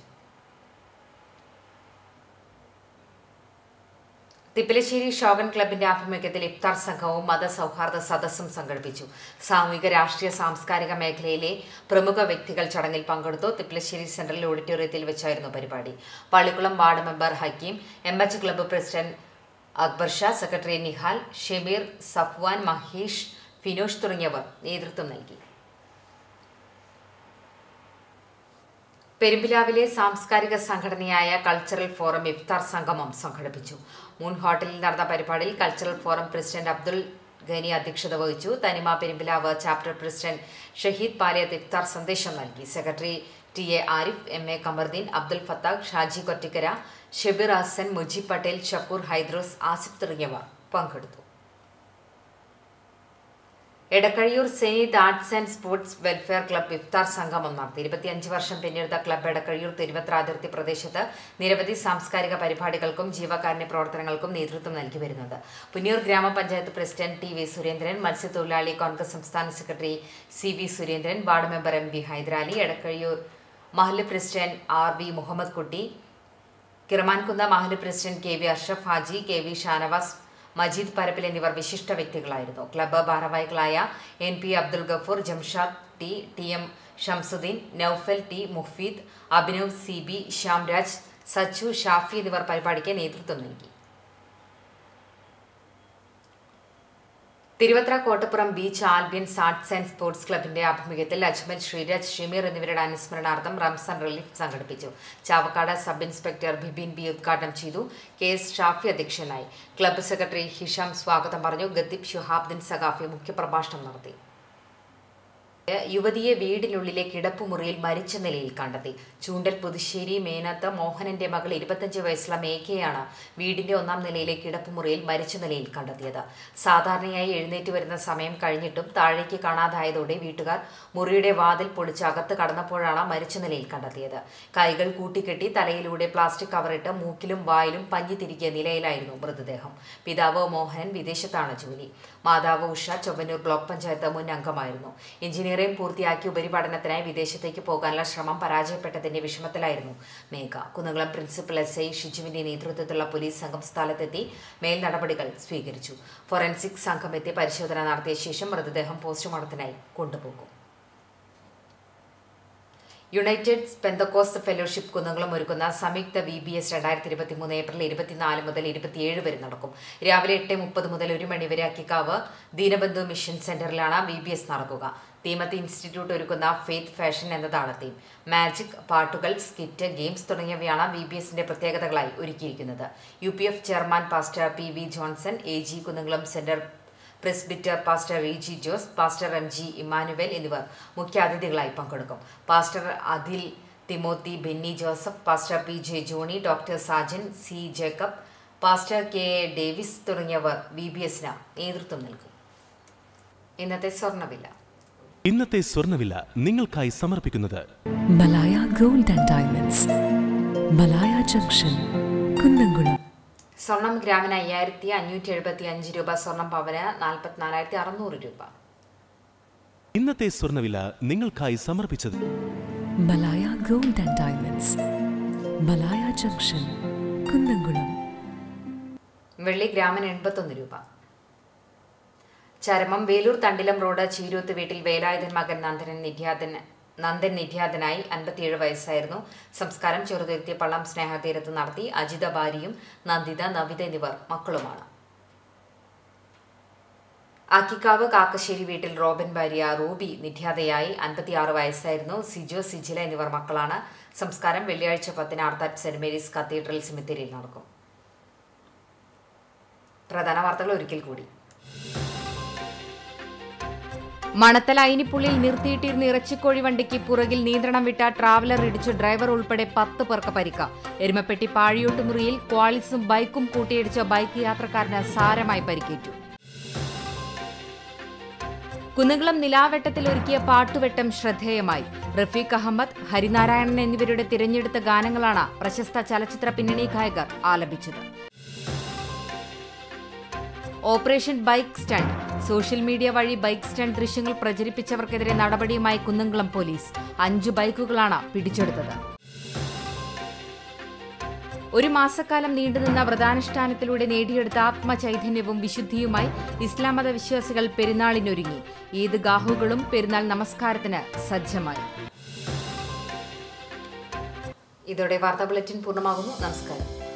തിപ്പലശ്ശേരി ഷോഗൻ ക്ലബിന്റെ ആഭിമുഖ്യത്തിൽ ഇഫ്താർ സംഘവും മതസൗഹാർദ്ദ സദസ്സും സംഘടിപ്പിച്ചു സാമൂഹിക രാഷ്ട്രീയ സാംസ്കാരിക മേഖലയിലെ പ്രമുഖ വ്യക്തികൾ ചടങ്ങിൽ പങ്കെടുത്തു തിപ്പലശ്ശേരി സെൻട്രൽ ഓഡിറ്റോറിയത്തിൽ വെച്ചായിരുന്നു പരിപാടി Pallikkulam ward member Hakeem M H club president Akbar Sha secretary Nihal Shemeer Safwan Mahesh Finosh തുടങ്ങിയവർ നേതൃത്വം നൽകി പെരുമ്പിലാവിലെ സാംസ്കാരിക സംഘടനയായ കൾച്ചറൽ ഫോറം ഇഫ്താർ സംഗമം സംഘടിപ്പിച്ചു മുൻ ഹോട്ടലിൽ നടന്ന പരിപാടിയിൽ cultural forum president Abdul Gani അധ്യക്ഷത വഹിച്ചു തനിമ പെരുമ്പിലാവ് ചാപ്റ്റർ പ്രസിഡന്റ് ഷഹീദ് പാലിയത്ത് ഇഫ്താർ സന്ദേശം നൽകി secretary T A Arif M A Kamaruddeen Abdul Fathakh Shaji Kottikkara Shabeer Hasan Mujeeb Patel Shakkoor Haidros Asif തുടങ്ങിയവർ പങ്കെടുത്തു Edakkazhiyur Seneeth arts and sports welfare club ഇഫ്താർ സംഗമം നടത്തി ഇരുപത്തിയഞ്ച് വർഷം പിന്നിടുന്ന ക്ലബ്ബ് എടക്കഴിയൂർ തിരുവത്ര അതിർത്തി പ്രദേശത്ത് നിരവധി സാംസ്കാരിക പരിപാടികൾക്കും ജീവകാരുണ്യ പ്രവർത്തനങ്ങൾക്കും നേതൃത്വം നൽകി വരുന്നുണ്ട് പുന്നൂർ ഗ്രാമപഞ്ചായത്ത് പ്രസിഡന്റ് ടി വി സുരേന്ദ്രൻ മത്സ്യത്തൊഴിലാളി കോൺഗ്രസ് സംസ്ഥാന secretary C V Surendran ward member M V Haidarali Edakkazhiyur മഹല്ല് president R V Muhammad Kutty Kiramankunnu മഹല്ല് president K V Ashraf Haji K V Shanavas Majeed Parappil എന്നിവർ വിശിഷ്ട വ്യക്തികളായിരുന്നു ക്ലബ്ബ് ഭാരവാഹികളായ N P Abdul Gafoor Jamshad T T M Shamsuddin Noufal T Mufeed Abhinav C B Shyamraj Sachu Shafi എന്നിവർ പരിപാടിക്ക് നേതൃത്വം നൽകി Thiruvathra Kottappuram beach Albians arts and sports ക്ലബിന്റെ ആഭിമുഖ്യത്തിൽ അജ്മൽ ശ്രീരാജ് ഷിമീർ എന്നിവരുടെ അനുസ്മരണാർത്ഥം റംസാൻ റിലീഫ് സംഘടിപ്പിച്ചു Chavakkad sub inspector Bibin B ഉദ്ഘാടനം ചെയ്തു കെ എസ് ഷാഫി അധ്യക്ഷനായി ക്ലബ്ബ് സെക്രട്ടറി ഹിഷാം സ്വാഗതം പറഞ്ഞു ഗദ്ദീപ് ഷുഹാബ്ദിൻ സഖാഫി മുഖ്യപ്രഭാഷണം നടത്തി യുവതിയെ വീടിനുള്ളിലെ കിടപ്പുമുറിയിൽ മരിച്ച നിലയിൽ കണ്ടെത്തി ചൂണ്ടൽ പുതുശ്ശേരി മേനത്ത് മോഹനന്റെ മകൾ ഇരുപത്തഞ്ച് വയസ്സുള്ള മേഘയാണ് വീടിന്റെ ഒന്നാം നിലയിലെ കിടപ്പുമുറിയിൽ മരിച്ച നിലയിൽ കണ്ടെത്തിയത് സാധാരണയായി എഴുന്നേറ്റ് വരുന്ന സമയം കഴിഞ്ഞിട്ടും താഴേക്ക് കാണാതായതോടെ വീട്ടുകാർ മുറിയുടെ വാതിൽ പൊളിച്ച് അകത്ത് കടന്നപ്പോഴാണ് മരിച്ച നിലയിൽ കണ്ടെത്തിയത് കൈകൾ കൂട്ടിക്കെട്ടി തലയിലൂടെ പ്ലാസ്റ്റിക് കവറിട്ട് മൂക്കിലും വായിലും പഞ്ഞി തിരികിയ നിലയിലായിരുന്നു മൃതദേഹം പിതാവ് മോഹനൻ വിദേശത്താണ് ജോലി മാതാവ് ഉഷ ചൊവ്വന്നൂർ ബ്ലോക്ക് പഞ്ചായത്ത് മുൻ അംഗമായിരുന്നു എഞ്ചിനീയറിംഗ് പൂർത്തിയാക്കി ഉപരിപഠനത്തിനായി വിദേശത്തേക്ക് പോകാനുള്ള ശ്രമം പരാജയപ്പെട്ടതിന്റെ വിഷമത്തിലായിരുന്നു Megha Kunnamkulam principal S I ഷിജുവിന്റെ നേതൃത്വത്തിലുള്ള പോലീസ് സംഘം സ്ഥലത്തെത്തി മേൽ നടപടികൾ സ്വീകരിച്ചു ഫോറൻസിക് സംഘം എത്തി പരിശോധന നടത്തിയ ശേഷം മൃതദേഹം പോസ്റ്റ്മോർട്ടത്തിനായി കൊണ്ടുപോകും യുണൈറ്റഡ് പെന്തക്കോസ്റ്റ് ഫെലോഷിപ്പ് കുന്നംകുളം ഒരുക്കുന്ന സംയുക്ത വി ബി എസ് രണ്ടായിരത്തി ഇരുപത്തി മൂന്ന് ഏപ്രിൽ ഇരുപത്തിനാല് മുതൽ ഇരുപത്തിയേഴ് വരെ നടക്കും രാവിലെ എട്ട് മുപ്പത് മുതൽ ഒരു മണി വരെ അക്കിക്കാവ് ദീനബന്ധു മിഷൻ സെന്ററിലാണ് വി ബി എസ് നടക്കുക തീമത്ത് ഇൻസ്റ്റിറ്റ്യൂട്ട് ഒരുക്കുന്ന ഫെയ്ത്ത് ഫാഷൻ എന്നതാണ് തീം മാജിക് പാട്ടുകൾ സ്കിറ്റ് ഗെയിംസ് തുടങ്ങിയവയാണ് വി ബി എസിന്റെ പ്രത്യേകതകളായി ഒരുക്കിയിരിക്കുന്നത് U P F chairman pastor P V Johnson A G Kunnamkulam centre presbyter pastor E G Jose pastor M G Immanuel എന്നിവർ മുഖ്യാതിഥികളായി പങ്കെടുക്കും pastor Adil Timothy Benny Joseph pastor P J Johny doctor Sajan C Jacob pastor K A Davis തുടങ്ങിയവർ V B എസിന് നേതൃത്വം നൽകും ഇന്നത്തെ സ്വർണ്ണവില ഇന്നത്തെ സ്വർണ്ണവില നിങ്ങൾക്കായി സമർപ്പിക്കുന്നത് Malaya gold and diamonds Malaya junction Kunnamkulam സ്വർണം ഗ്രാമിന് അയ്യായിരത്തി അഞ്ഞൂറ്റി എഴുപത്തി അഞ്ച് രൂപ സ്വർണം പവന് നാൽപ്പത്തിനാലായിരത്തി അറുന്നൂറ് രൂപ ഇന്നത്തെ സ്വർണ്ണവില നിങ്ങൾക്കായി സമർപ്പിച്ചത് Malaya gold and diamonds Malaya junction Kunnamkulam വെള്ളി ഗ്രാമിന് എൺപത്തൊന്ന് രൂപ ചരമം വേലൂർ തണ്ടിലം റോഡ് ചീരൂത്ത് വീട്ടിൽ വേലായുധൻ മകൻ നന്ദനൻ നിര്യാതൻ നന്ദൻ നിര്യാതനായി അൻപത്തിയേഴ് വയസ്സായിരുന്നു സംസ്കാരം ചെറുതുരുത്തിയ പള്ളം സ്നേഹതീരത്ത് നടത്തി അജിത ഭാര്യയും നന്ദിത നവിത എന്നിവർ മക്കളുമാണ് ആക്കിക്കാവ് കാക്കശ്ശേരി വീട്ടിൽ റോബൻ ഭാര്യ റൂബി നിര്യാതയായി അൻപത്തിയാറ് വയസ്സായിരുന്നു സിജോ സിജില എന്നിവർ മക്കളാണ് സംസ്കാരം വെള്ളിയാഴ്ച പത്തിന് ആർത്താറ്റ് സെന്റ് മേരീസ് കത്തീഡ്രൽ സെമിത്തേരിയിൽ നടക്കും പ്രധാന വാർത്തകൾ ഒരിക്കൽ കൂടി മണത്തല അയിനിപ്പുള്ളിൽ നിർത്തിയിട്ടിരുന്ന ഇറച്ചിക്കോഴി വണ്ടിക്ക് പുറകിൽ നിയന്ത്രണം വിട്ട ട്രാവലർ ഇടിച്ച് ഡ്രൈവർ ഉൾപ്പെടെ പത്ത് പേർക്ക് പരിക്ക എരുമപ്പെട്ടി പാഴിയോട്ടുമുറിയിൽ ക്വാളിസും ബൈക്കും കൂട്ടിയിടിച്ച ബൈക്ക് യാത്രക്കാരന് സാരമായി പരിക്കേറ്റു കുന്നംകുളം നിലാവെട്ടത്തിൽ ഒരുക്കിയ പാട്ടുവെട്ടം ശ്രദ്ധേയമായി റഫീഖ് അഹമ്മദ് ഹരിനാരായണൻ എന്നിവരുടെ തിരഞ്ഞെടുത്ത ഗാനങ്ങളാണ് പ്രശസ്ത ചലച്ചിത്ര പിന്നണി ഗായകർ ആലപിച്ചത് operation bike stunt social media വഴി ബൈക്ക് സ്റ്റണ്ട് ദൃശ്യങ്ങൾ പ്രചരിപ്പിച്ചവർക്കെതിരെ നടപടിയുമായി കുന്നംകുളം പോലീസ് അഞ്ചു ബൈക്കുകളാണ് പിടിച്ചെടുത്തത് ഒരു മാസക്കാലം നീണ്ടുനിന്ന വ്രതാനുഷ്ഠാനത്തിലൂടെ നേടിയെടുത്ത ആത്മചൈതന്യവും വിശുദ്ധിയുമായി ഇസ്ലാം മത വിശ്വാസികൾ പെരുന്നാളിനൊരുങ്ങി ഈദ് ഗാഹുകളും പെരുന്നാൾ നമസ്കാരത്തിന് സജ്ജമായി ഇതോടെ വാർത്താ ബുള്ളറ്റിൻ പൂർണ്ണമാകുന്നു നമസ്കാരം